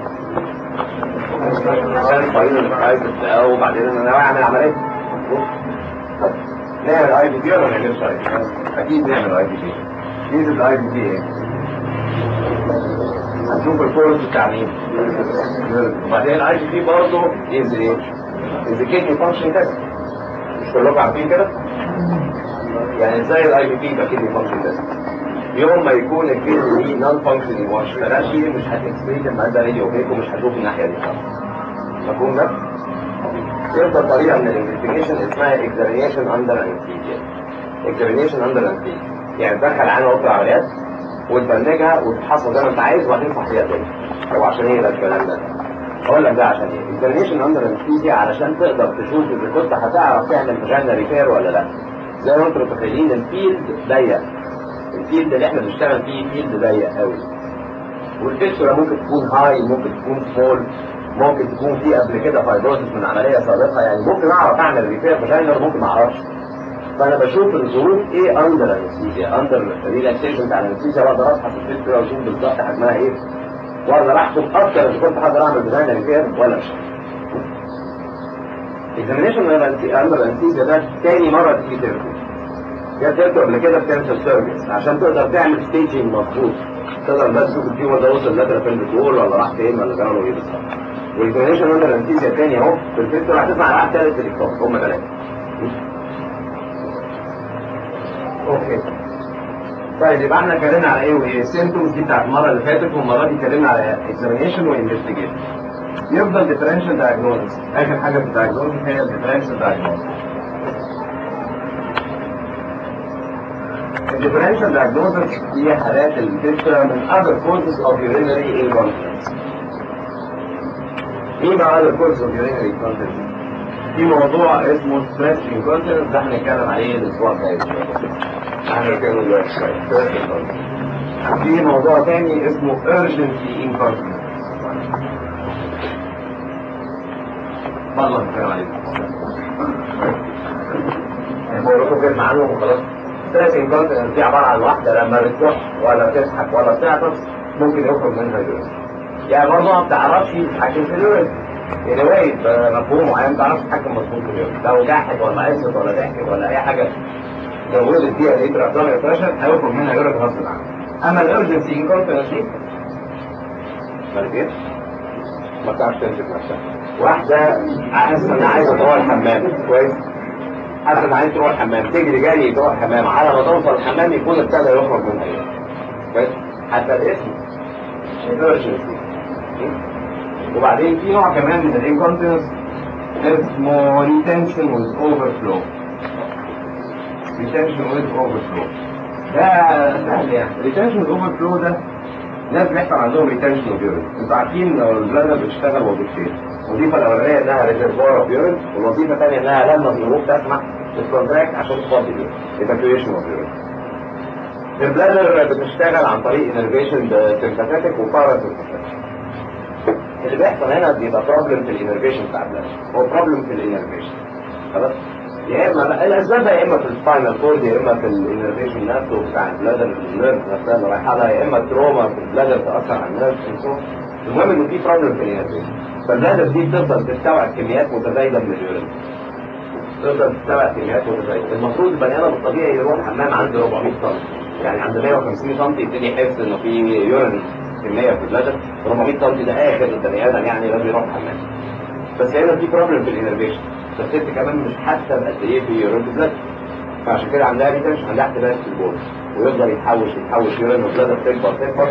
عشان طويل عايز او بعدين انا ناوي اعمل عمليه طب نعمل اي بي بي ولا ما نعملش اي بي بي؟ اكيد نعمل اي بي بي ميزه الاي بي بي ايه؟ هنشوف الفورس بتاع مين؟ وبعدين الاي بي بي برضه از ايه؟ از كدني فانكشن تيست مش كلكم عارفين كده؟ يعني ازاي الاي بي بي يبقى كدني فانكشن تيست؟ يوم ما يكون الكيس دي نون فانكشنينج وما اشتغلش مش هتكسبريت الماده راديو فيك ومش هتشوف الناحيه دي مفهوم ده؟ يفضل طريقه من الانفستيجيشن اسمها اكزامينيشن اندر انستيجيا اكزامينيشن اندر انستيجيا يعني تدخل عين اوضه العمليات وتبنجها وتتحصل زي ما انت عايز وبعدين تصحيها تاني طب عشان ايه ده الكلام ده؟ اقول لك ده عشان ايه؟ اكزامينشن اندر انستيزيا علشان تقدر تشوف اذا كنت هتعرف تعمل فاجينا ريبير ولا لا زي ما انتم متخيلين الفيلد ضيق الفيلد اللي احنا بنشتغل فيه فيلد ضيق قوي والفيكسولا ممكن تكون هاي ممكن تكون سمول ممكن تكون في قبل كده فايبروزس من عمليه سابقه يعني ممكن اعرف اعمل ريبير فاجينا وممكن ما اعرفش فانا بشوف الظروف ايه اندر انستيزيا اندر ريلاكسيشن بتاع الانستيزيا واقدر ابحث في الفيكسولا واشوف بالظبط حجمها ايه واقدر احكم اكتر اذا كنت هقدر اعمل فاجينا ريبير ولا مش اكزامينشن اندر انستيزيا ده تاني مره تيجي تركب جت تركب قبل كده في كانسر سيرفيس عشان تقدر تعمل ستيجنج مظبوط تقدر بس تشوف التيومر ده وصل لاترال فين بتقول ولا راح فين ولا جرى له ايه بالظبط والاكزامينشن اندر انستيزيا تاني اهو في الفيكتور هتسمع على واحد ثالث في الاكتوب هم ثلاثه اوكي طيب يبقى احنا اتكلمنا على ايه وايه السيمتومز دي بتاعت المره اللي فاتت والمره دي اتكلمنا على اكزامينشن وانفستيجيشن يفضل ديفرنشال دايجنوستس اخر حاجه في الدايجنوستس هي الديفرنشال دايجنوستس الديفرنشال دايجنوستس هي حالات اللي بتبقى من other causes of urinary incontinence ايه بقى other causes of urinary incontinence في موضوع اسمه stress incontinence ده هنتكلم عليه الاسبوع الجاي احنا كده دلوقتي stress incontinence في موضوع تاني اسمه urgency incontinence والله نتكلم عليه بقول لكم كلمة عنهم وخلاص ستريس انكونتنس دي عبارة عن واحدة لما بتكح ولا تضحك ولا بتعطس ممكن يخرج منها يورين يعني برضه ما بتعرفش تتحكم في اليورين anyway بمفهوم معين ما بتعرفش تتحكم مظبوط في اليورين لو جحد ولا عصت ولا ضحكت ولا أي حاجة زودت فيها ليتر ابدومينال بريشر هيخرج منها يورين غصب عنها أما الأرجنسي انكونتنس دي ما رجعتش ما بتعرفش تمسك نفسها واحدة حاسة انها عايزة تروح الحمام كويس حاسة انها عايزة تروح الحمام تجري جري تروح الحمام على ما توصل الحمام يكون ابتدى يخرج منها ايه كويس حتى الاسم emergency وبعدين في نوع كمان من الانكونتنس اسمه retention with overflow retention with overflow ده سهل يعني retention with overflow ده ناس بيحصل عندهم ريتنشن اوف يورين انتوا عارفين البلادر بتشتغل وظيفتين الوظيفه الاولانيه انها ريزرفوار اوف يورين والوظيفه الثانيه انها لما الظروف تسمح تكونتراكت عشان تفضي اليورين ايفاكيويشن اوف يورين البلادر بتشتغل عن طريق انرفيشن سيمباثيك وباراسيمباثيك اللي بيحصل هنا بيبقى بروبلم في الانرفيشن بتاع البلادر هو بروبلم في الانرفيشن خلاص يا اما الاسباب يا اما في السباينال كورد يا اما في الانرفيشن نفسه بتاع البلادر النيرف نفسها اللي رايحه لها يا اما تروما في البلادر تاثر على النيرف المهم ان في بروبلم في الانرفيشن فالبلادر دي بتفضل تستوعب كميات متزايده من اليورين تقدر تستوعب كميات متزايده المفروض البني ادم الطبيعي يروح حمام عند 400 سم يعني عند 150 سم يبتدي يحس انه في يورين كميه في البلادر 400 سم ده اخر البني ادم يعني لازم يروح حمام بس هنا في بروبلم في الانرفيشن فالست كمان مش حاسه بقد ايه في يورين في البلاد فعشان كده عندها ريتنش عندها احتباس في البول ويفضل يتحوش يتحوش يورين والبلاد تكبر تكبر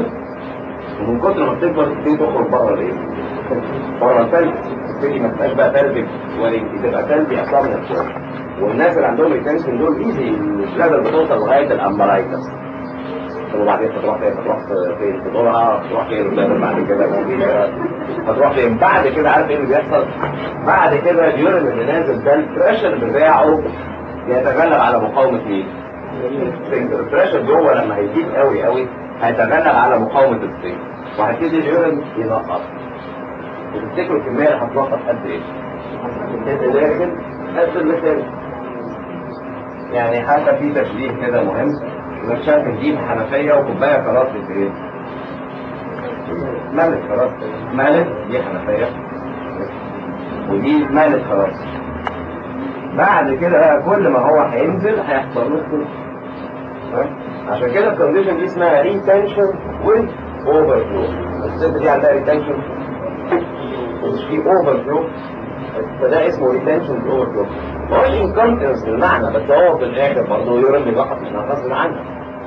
ومن كتر ما بتكبر تبتدي تخرج بره الايه؟ بره الثلج تبتدي ما تبقاش بقى ثلج ولا تبقى ثلج اصلا من الشغل والناس اللي عندهم ريتنشن دول ايزي البلاد بتوصل لغايه الامبرايتس طب وبعدين هتروح فين هتروح فين في دورها هتروح فين البلاد بعد كده هتروح فين بعد كده عارف ايه اللي بيحصل بعد كده اليورين اللي نازل ده البريشر بتاعه يتغلب على مقاومه مين؟ البريشر جوه لما هيزيد قوي قوي هيتغلب على مقاومه السفنج وهيبتدي اليورين ينقط وتفتكروا الكميه اللي هتنقط قد ايه؟ لكن قد المثال يعني حتى في تشبيه كده مهم انك شايف تجيب حنفيه وكوبايه خلاص في ايه؟ مالت خلاص مالت دي حنفيه ودي مالت خلاص بعد كده بقى كل ما هو هينزل هيحصل له كده عشان كده الكونديشن دي اسمها ريتنشن وذ اوفر فلو الست دي عندها ريتنشن مش في اوفر فلو فده اسمه ريتنشن اوفر فلو ما هوش انكونتنس بالمعنى بس هو في الاخر برضه يورين بيضغط من غصب عنها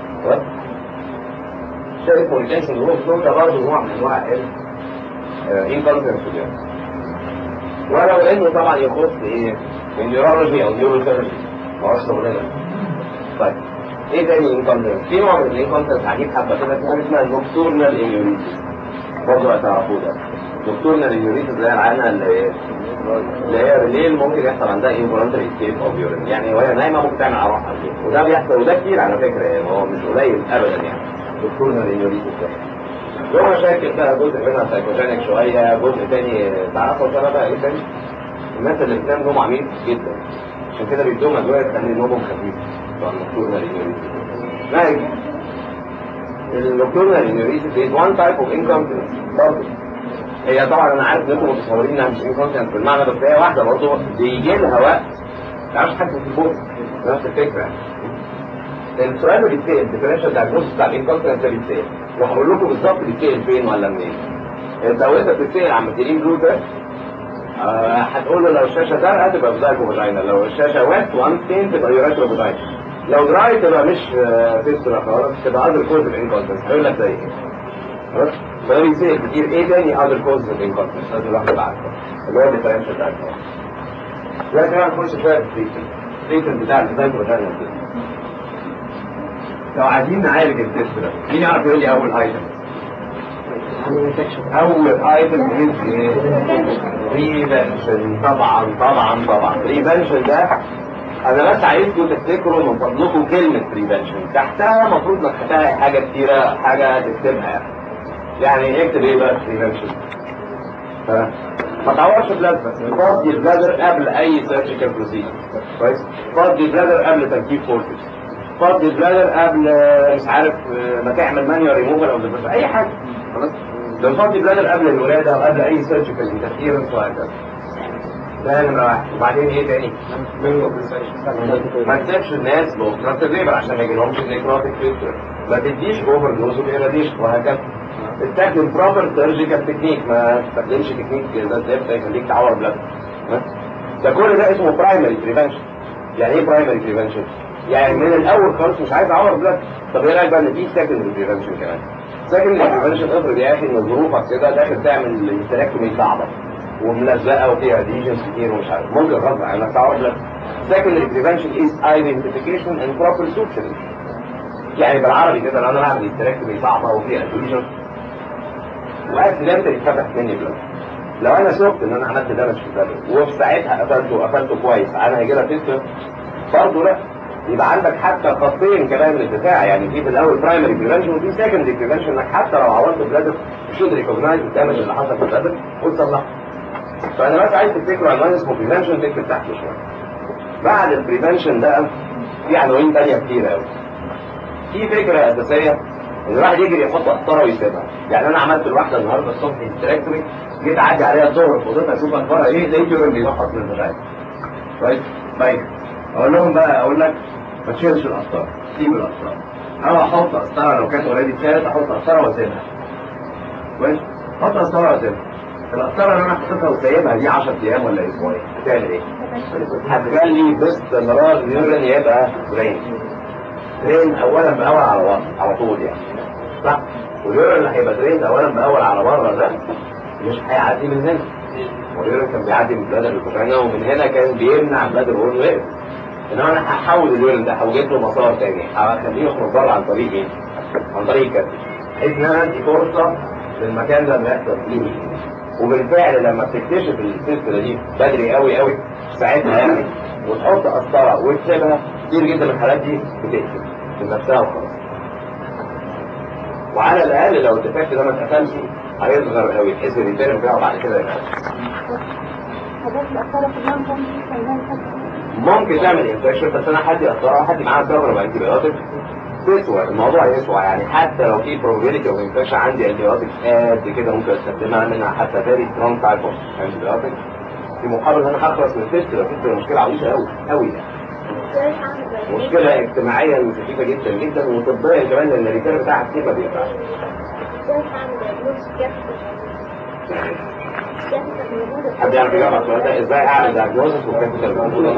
شيء اسمه ريتنشن اوفر فلو ده برضه نوع من انواع الانكونتنس ولو انه طبعا يخص ايه النيورولوجي او نيوروثيرابي ما هوش شغلنا طيب ايه تاني انكونتنس في نوع من الانكونتنس عجيب حبه كده اسمها النوكتورنال اميونيتي برضه هتعرفوه ده دكتورنا اليوريتس زي العانة اللي اللي هي بالليل ممكن يحصل عندها انفولانتري اسكيب اوف يورين يعني وهي نايمه ممكن تعمل عروق بالليل وده بيحصل وده كتير على فكره يعني هو مش قليل ابدا يعني دكتورنا اليوريتس ده له مشاكل بقى جزء منها سايكوجينيك شويه جزء تاني تعرفوا سبب بقى ايه تاني؟ الناس اللي بتنام نوم عميق جدا عشان كده بيدوهم ادويه تخلي نومهم خفيف بتوع الدكتورنا اليوريتس لا الدكتورنا اليوريتس is one type of incontinence برضه هي طبعا انا عارف انكم متصورين انها مش انكونتنت بالمعنى بس هي واحده برضه بيجي لها وقت ما تعرفش حاجه في البوت نفس الفكره السؤال اللي بيتسال الديفرنشال دايجنوستس بتاع الانكونتنت ده بيتسال وهقول لكم بالظبط بيتسال فين ولا منين انت وانت بتتسال عن ماتيرين بلو ده آه هتقول له لو الشاشه زرقاء تبقى فيزايكو فاجينا لو الشاشه ويت وان ستين تبقى يوراتو فاجينا لو دراي تبقى مش فيستولا خالص تبقى اذر كوز الانكونتنت هيقول لك زي ايه خلاص فده بيسأل كتير ايه تاني other causes of incontinence لازم الواحد يبقى عارفه اللي هو differential diagnosis دلوقتي بقى نخش شويه في التريتمنت التريتمنت بتاع الديزاين بتاعنا لو عايزين نعالج التست ده مين يعرف يقول لي اول ايتم؟ اول ايتم بريفنشن طبعا طبعا طبعا بريفنشن ده انا بس عايزكم تفتكروا من فضلكم كلمه بريفنشن تحتها المفروض انك تحتها حاجه كتيره حاجه تكتبها يعني يعني اكتب ايه بقى بريفنشن ما تعورش بلازما فضي البلادر قبل اي سيرجيكال بروسيجر كويس فضي البلادر قبل تركيب فورتس فضي البلادر قبل مش عارف ما تعمل مانيوال ريموفال او اي حاجه خلاص بنفضي البلادر قبل الولاده او قبل اي سيرجيكال انترفيرنس وهكذا ده نمرة واحد وبعدين ايه تاني؟ ما تسيبش الناس بوستراتيف ليبر عشان ما يجيلهمش نيكروتيك فيستر ما تديش اوفر دوز اوف وهكذا استخدم بروبر سيرجيكال تكنيك ما تستخدمش تكنيك ده ده يخليك تعور بلاد ده كل ده اسمه برايمري بريفنشن يعني ايه برايمري بريفنشن؟ يعني من الاول خالص مش عايز اعور بلاد طب ايه رايك بقى ان في سكندري بريفنشن كمان سكندري بريفنشن افرض يا اخي ان ظروفك كده داخل تعمل انتراكتومي صعبه وملزقه وفيها ديجنز كتير ومش عارف ممكن غصب عنك تعور بلاد secondary prevention is identification and proper suturing يعني بالعربي كده لو انا بعمل انتراكتومي صعبه وفيها ديجنز واكسيدنت اتفتح مني بلاد لو انا شفت ان انا عملت دامج في البلد وفي ساعتها قفلته وقفلته كويس انا هيجي لها فيستر برضه لا يبقى عندك حتى خطين كمان للدفاع يعني في في الاول برايمري بريفنشن وفي سكندري بريفنشن انك حتى لو عورت البلادر تشوف ريكوجنايز الدامج اللي حصل في البلادر وتصلحه فانا بس عايز تفتكروا عنوان اسمه بريفنشن تكتب تحته شويه بعد البريفنشن ده في عناوين تانية كتير قوي في فكره اساسيه ان الواحد يجري يحط قسطره ويسيبها يعني انا عملت الواحده النهارده الصبح التراكتوري جيت اعدي عليها الظهر فضلت اشوف اخبارها ايه لقيت يورين بينقط من المشاعر كويس طيب اقول لهم بقى اقول لك ما تشيلش القسطره سيب القسطره او احط قسطره لو كانت اوريدي اتشالت احط قسطره واسيبها كويس احط قسطره واسيبها القسطره اللي انا حطيتها وسايبها دي 10 ايام ولا اسبوعين هتعمل ايه؟ هتخلي باستمرار اليورين يبقى درين درين اولا باول على بره على طول يعني صح؟ واليورين اللي هيبقى درين اولا باول على بره ده مش هيعدي من هنا واليورين كان بيعدي من بلاد الفاجينا ومن هنا كان بيمنع بلاد الورم وقف انما انا هحول اليورين ده هوجد له مسار تاني هخليه يخرج بره عن طريق ايه؟ عن طريق الكتف بحيث ان انا ادي فرصه للمكان ده انه يحصل فيه وبالفعل لما بتكتشف السلسله دي بدري قوي قوي ساعتها يعني وتحط قسطره وتسيبها كتير جدا من الحالات دي بتقفل من نفسها وخلاص وعلى الاقل لو الديفكت ده ما اتقفلش هيصغر قوي بحيث الريتيرن بتاعه بعد كده يبقى ممكن تعمل انفكشن بس انا حد يقطعها حد معاه كفر بانتي بايوتيك تسوى الموضوع يسوى يعني حتى لو في probability اوف انفكشن عندي انتي بايوتيك قد كده ممكن استخدمها منها حتى فيري سترونج تايب اوف انتي بايوتيك في مقابل ان انا هخلص من التست لو كنت مشكله عويصه قوي قوي يعني مشكله اجتماعيا سخيفه جدا جدا وطبيا كمان لان الريتير بتاعها كتير ما بينفعش حد يعرف يجاوب على السؤال ده ازاي اعمل دايجنوزس والكابيتال موجوده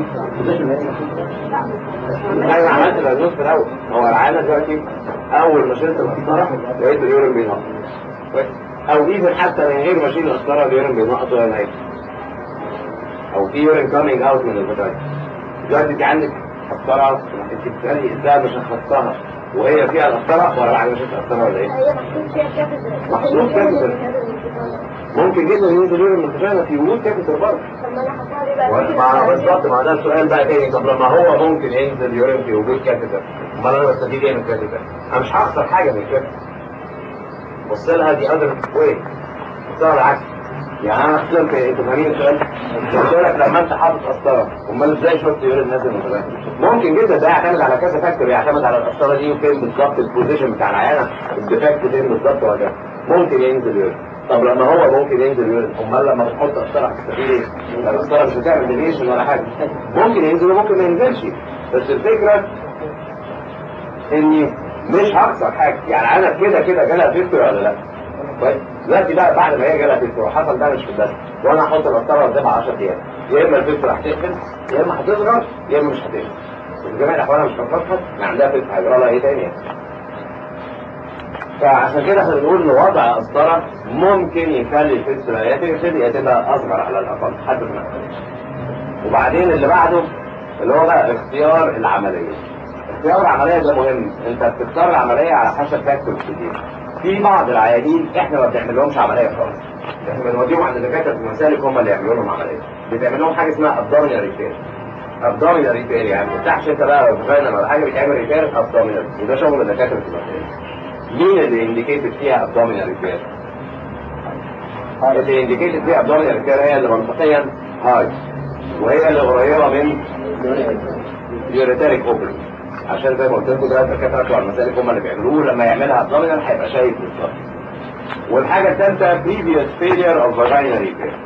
انا عملت الدايجنوز في الاول هو العيانه دلوقتي اول ما شلت القسطره لقيت اليورين بينقط او ايفن حتى من غير ما اشيل القسطره اليورين بينقط ولا نايم او في يورين كامينج اوت من الفاجينا دلوقتي انت عندك قسطره انت بتسالني ازاي مش هخسرها وهي فيها القسطره ولا بعد ما شلت القسطره ولا ايه؟ محطوط كابيتال ممكن جدا ينزل يورين من الفاجينا في وجود كافيتر برضه طب ما انا حطها ليه بقى مع بالظبط ما ده السؤال بقى تاني طب لما هو ممكن ينزل يورين في وجود كافيتر امال انا بستفيد ايه من الكافيتر؟ انا مش هخسر حاجه من الكافيتر بص لها دي اذر واي بص لها العكس يعني انا خسرت ايه تفهمين السؤال؟ قلت لك لما انت حاطط قسطره امال ازاي شفت يورين نازل من الفاجينا؟ ممكن جدا ده يعتمد على كذا فاكتور يعتمد على القسطره دي وفين بالظبط البوزيشن بتاع العيانه الديفكت فين بالظبط وهكذا ممكن ينزل يورين طب لما هو ممكن ينزل يورين امال لما تحط قسطره هتستفيد ايه؟ القسطره مش هتعمل ديليشن ولا حاجه ممكن ينزل وممكن ما ينزلش بس الفكره اني مش هخسر حاجه يعني انا كده كده جالها فيستور ولا لا؟ كويس دلوقتي بقى بعد ما هي جالها فيستور وحصل دامج في الدم وانا احط القسطره قدامها 10 ايام يا اما الفيستور هتقفل يا اما هتصغر يا اما مش هتقفل في جميع الاحوال أنا مش هتفضل ما عندها فيستور هيجرى لها ايه تاني فعشان كده احنا بنقول ان وضع قسطره ممكن يخلي الفيستور يا تقفل يا تبقى اصغر على الاقل حد ما يقفلش. وبعدين اللي بعده اللي هو بقى اختيار العمليه اختيار العمليه ده مهم انت بتختار العمليه على حسب فاكتورز كتير في بعض العيانين احنا ما بنعملهمش عمليه خالص احنا بنوديهم عند دكاتره المسالك هم اللي يعملوا لهم عمليه بتعمل لهم حاجه اسمها ابدومينال ريبير ابدومينال ريبير يعني ما تفتحش انت بقى فاجينا ولا حاجه بيتعمل ريبير ابدومينال وده شغل دكاتره المسالك مين اللي انديكيتد فيها ابدومينال ريبير؟ اللي انديكيتد فيها ابدومينال ريبير هي اللي منطقيا هاي وهي اللي قريبه من يوريتاريك اوبري عشان زي ما قلت لكم ده الدكاتره بتوع المسالك هم اللي بيعملوه لما يعملها ابدومينال هيبقى شايف بالظبط والحاجه الثالثه previous failure of vaginal repair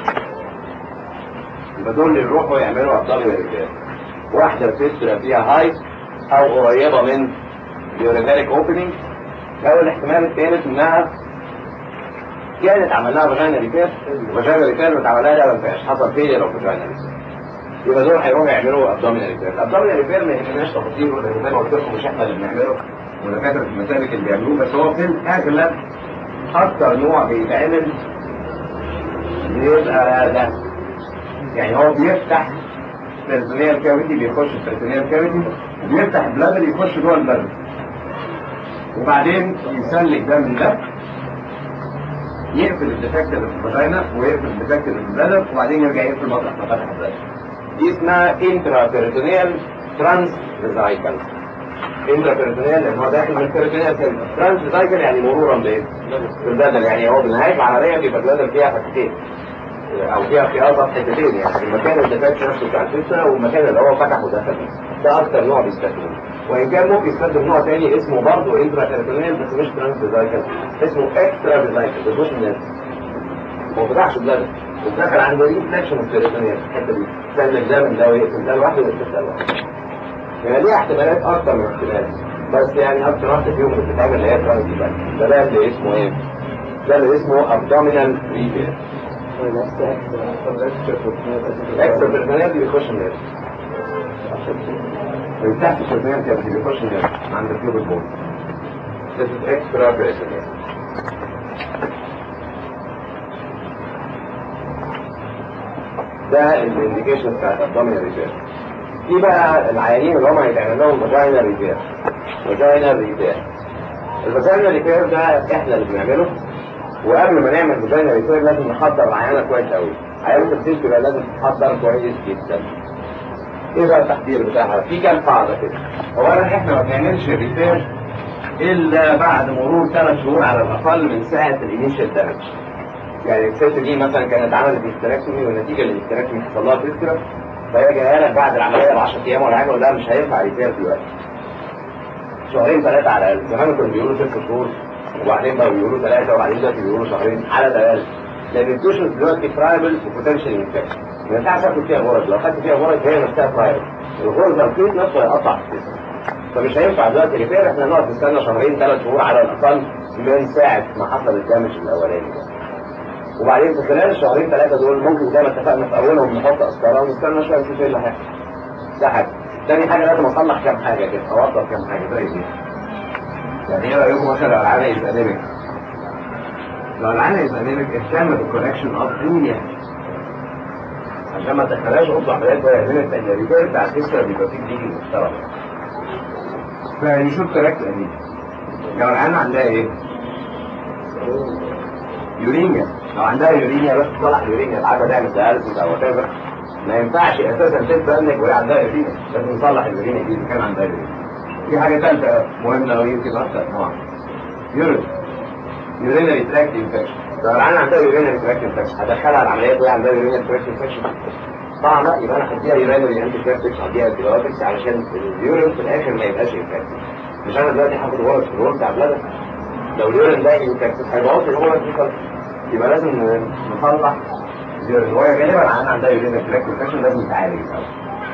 يبقى دول اللي يروحوا يعملوا ابدومينال ريبير واحده فيستولا فيها هاي او قريبه من يوريتاريك اوبننج او الاحتمال الثالث انها كانت عملناها فاجينا ريبير فاجينا ريبير واتعمل لها ده ما ينفعش حصل فيلير او فاجينا ريبير يبقى دول هيروحوا يعملوا ابدومينال ريبير الابدومينال ريبير ما يهمناش تفاصيله لان زي ما قلت لكم مش احنا اللي بنعمله ودكاتره المسالك اللي بيعملوه بس هو في الاغلب اكتر نوع بيتعمل بيبقى ده يعني هو بيفتح بيرتونيال كافيتي بيخش في بيرتونيال كافيتي بيفتح بلادر يخش جوه البلادر وبعدين يسلك ده من ده يقفل الديفكت اللي في الفاجينا ويقفل الديفكت اللي في البلادر وبعدين يرجع يقفل مطرح ما فتح البلادر دي اسمها انترا بيرتونيال ترانس فيزايكل انترا بيرتونيال لان هو داخل من البيرتونيال كلمه ترانس فيزايكل يعني مرورا بايه؟ بالبلادر يعني هو بنهايه العمليه بيبقى البلادر فيها فتحتين او فيها خياطه حتتين يعني المكان الديفكت نفسه بتاع الفلتره والمكان اللي هو فتح ودخل ده اكتر نوع بيستخدمه وان كان ممكن يستخدم نوع تاني اسمه برضه انترا بيرتونيال بس مش ترانس فيزايكل اسمه اكسترا فيزايكل بتبص الناس هو ما فتحش البلادر ودخل عند ريفلكشن اوف بيرتونيال الحته دي سلم ده من ده ويقفل ده لوحده ويقفل ده لوحده يعني ليها احتمالات اكتر من احتمال بس يعني اكتر واحده فيهم اللي بتتعمل اللي هي ترانس فيزايكل ده بقى اللي اسمه ايه؟ ده اللي اسمه ابدومينال ريبير اكسترا بيرتونيال دي بيخش الناس من تحت البيرتونيال كده بيخش الناس عند الكيوب البول This is extra peritoneal. ده الانديكيشن بتاعت الابدومينال ريبير في بقى العيانين اللي هم هيتعمل لهم فاجينا ريبير فاجينا ريبير الفاجينا ريبير ده احنا اللي بنعمله وقبل ما نعمل فاجينا ريبير لازم نحضر العيانه كويس قوي عيانه الست تبقى لازم تتحضر كويس جدا ايه بقى التحضير بتاعها في كام قاعده كده اولا احنا ما بنعملش ريبير الا بعد مرور ثلاث شهور على الاقل من ساعه الانيشال دامج يعني الست دي مثلا كانت عملت هيستراكتومي والنتيجه للهيستراكتومي حصل لها فيسترا فهي جايه لك بعد العمليه ب 10 ايام ولا حاجه ولا مش هينفع ريبير دلوقتي شهرين ثلاثه على الاقل زمان كانوا بيقولوا ست شهور وبعدين بقوا بيقولوا ثلاثه وبعدين دلوقتي بيقولوا شهرين على الاقل لان التوشنز دلوقتي فرايبل وبوتنشال انفكشن ما ينفعش تاخد فيها غرز لو خدت فيها غرز هي نفسها فرايبل الغرز الخيط نفسه هيقطع في الجسم فمش هينفع دلوقتي ريبير احنا نقعد نستنى شهرين ثلاث شهور على الاقل من ساعه ما حصل الدمج الاولاني ده وبعدين في خلال الشهرين ثلاثه دول ممكن زي ما اتفقنا في اولهم نحط قسطره ونستنى شويه نشوف ايه اللي هيحصل ده حاجه تاني حاجه لازم اصلح كام حاجه كده اوضح كام حاجه زي دي يعني ايه رايكم مثلا لو العانه يسألنك لو العانه يسألنك اهتم بالكوركشن اوف انيا عشان ما تدخلهاش اوضه عمليات وهي من التجارب بتاع الكسر بيبقى فيه بيجي محترم فيشوف كوركت انيا لو العانه عندها ايه؟ يورينيا لو عندها يورينيا بس تصلح اليورينيا العادة تعمل دياليسيس او وات ما ينفعش اساسا تبدا انك وهي عندها يورينيا لازم نصلح اليورينيا دي اذا كان عندها يورينيا في حاجه ثالثه مهمه قوي يمكن اكتر طبعا يورين يورينري تراكت انفكشن لو العيان عندها يورينري تراكت انفكشن هدخلها العمليات وهي عندها يورينري تراكت انفكشن طبعا لا يبقى انا هديها يورينري انتي سيبتكس هديها انتيبيوتكس علشان اليورين في الاخر ما يبقاش انفكتد مش انا دلوقتي هاخد غرض في الغرض بتاع بلدك لو اليورين ده انفكتد هيبقى الغرض دي خالص يبقى لازم نصلح اليورين وهي غالبا العيان عندها يورينري تراكت انفكشن لازم يتعالج الاول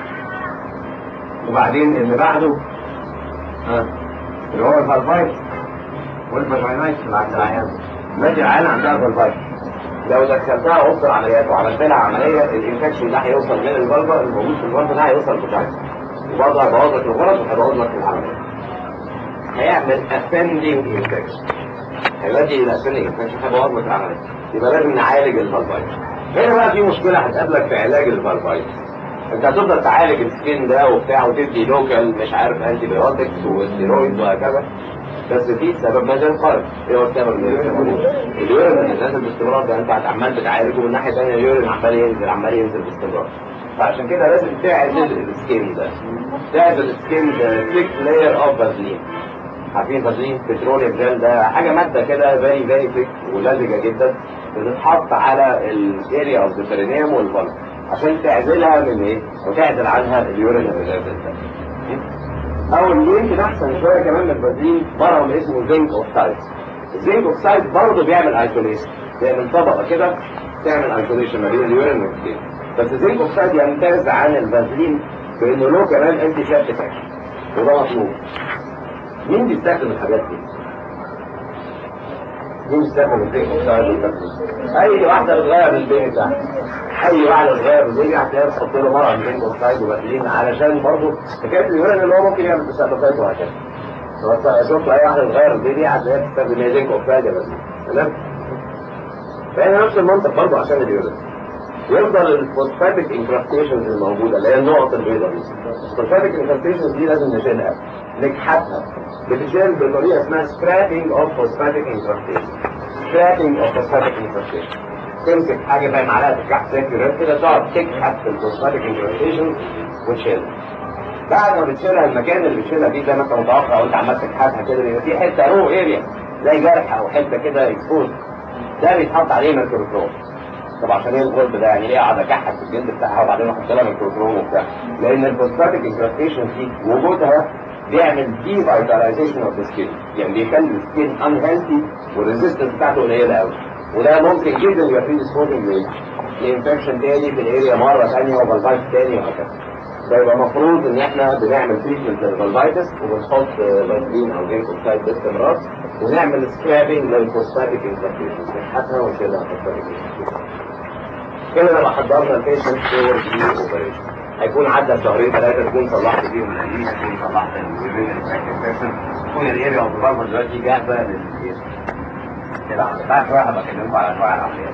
وبعدين اللي بعده ها اللي هو الفالفايت والفاجينايت في العيان ماشي العيان عندها فالفايت لو دخلتها وسط العمليات وعملت لها عمليه الانفكشن ده هيوصل من الفالفا الموجود في الفالفا ده هيوصل للفاجينا وبرضه هيبوظ لك الغرز وهيبوظ لك العمليه هيعمل اسندنج انفكشن هيؤدي الى اسندنج انفكشن هيبوظ لك العمليه يبقى لازم نعالج الفالفايت هنا بقى في مشكله هتقابلك في علاج الفالفايت انت هتفضل تعالج السكين ده وبتاع وتدي لوكال مش عارف انتي بيوتكس وستيرويد وهكذا بس في سبب مجال خارج ايه هو السبب اللي اليورين اللي نازل باستمرار ده انت عمال بتعالجه ومن ناحيه ثانيه اليورين عمال ينزل عمال ينزل باستمرار فعشان كده لازم تعزل السكين ده تعزل السكين ده ثيك لاير اوف فازلين عارفين فازلين بتروليوم جل ده حاجه ماده كده فيري فيري ثيك ولزجه جدا بتتحط على الاريا اوف ذا برينيوم والفالف عشان تعزلها من ايه؟ وتعزل عنها اليورين الريزيرف ده او اللي يمكن احسن شويه كمان من البنزين بره اللي اسمه زنك اوكسايد الزنك اوكسايد برضه بيعمل ايزوليشن بيعمل طبقه كده تعمل ايزوليشن ما بين اليورين والسكين بس الزنك اوكسايد يمتاز عن البنزين بانه له كمان انتي سيبتيك اكشن وده مطلوب مين بيستخدم الحاجات دي؟ مين بيستخدم الزنك اوكسايد والبنزين؟ اي واحده بتغير البين بتاعها اي واحده صغيره بتيجي هتلاقيها بتحط له مره من زنك اوكسايد وبنزين علشان برضه حكايه اليورين اللي هو ممكن يعمل تسلخات وهكذا بس شفت اي واحده صغيره دي هتلاقيها بتستخدم زنك اوكسايد يا بنزين تمام فهنا نفس المنطق برضه عشان اليورين يفضل الفوسفاتيك انكراستيشنز الموجوده اللي هي النقط البيضاء دي الفوسفاتيك انكراستيشنز دي لازم نشيلها نكحتها بتشيل بطريقه اسمها سكرابينج اوف فوسفاتيك انكراستيشن سكرابينج اوف فوسفاتيك انكراستيشن تمسك حاجه زي معلقه الكحك زي كده كده تقعد تكحت في الفوسفاتيك انكراستيشن وتشيلها بعد ما بتشيلها المكان اللي بتشيلها فيه زي ما انت متوقع وانت عمال تكحتها كده بيبقى في حته رو اريا زي جرح او حته كده اكسبوز ده بيتحط عليه ميكروكروم طب عشان ايه الغرب ده يعني ليه اقعد اكحت في الجلد بتاعها وبعدين احط لها ميكروكروم وبتاع لان الفوسفاتيك انكراستيشن دي وجودها بيعمل دي فايتاليزيشن اوف ذا سكين يعني بيخلي السكين ان هيلثي والريزستنس بتاعته قليله قوي وده ممكن جدا يبقى فيه ديسبوزنج لانفكشن تاني في الاريا مره ثانيه وفالفايتس تاني وهكذا فيبقى المفروض ان احنا بنعمل تريتمنت للفالفايتس وبنحط فازلين او زنك اوكسايد باستمرار ونعمل سكرابنج للفوسفاتيك انفكشن نحطها ونشيلها فوسفاتيك كده لما حضرنا البيشنت فور دي اوبريشن هيكون عدى شهرين ثلاثه تكون صلحت فيهم الانيميا تكون صلحت اليورين انفكشن تكون الاريا اوف ذا دلوقتي جاهزه لل كده بعد شويه هبقى اكلمكم على انواع العمليات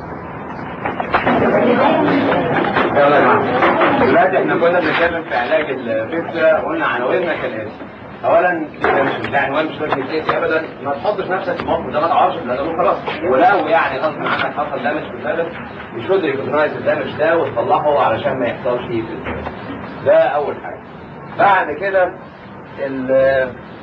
يلا يا جماعه دلوقتي احنا كنا بنتكلم في علاج الفكره قلنا عناويننا كالاتي اولا ده مش ده عنوان مش لازم يتقاسي ابدا ما تحطش نفسك في الموقف ده ما تعرفش لان خلاص ولو يعني غصب عنك حصل دامج في البلد المفروض ريكوجنايز الدامج ده وتصلحه علشان ما يحصلش فيه ده اول حاجه بعد كده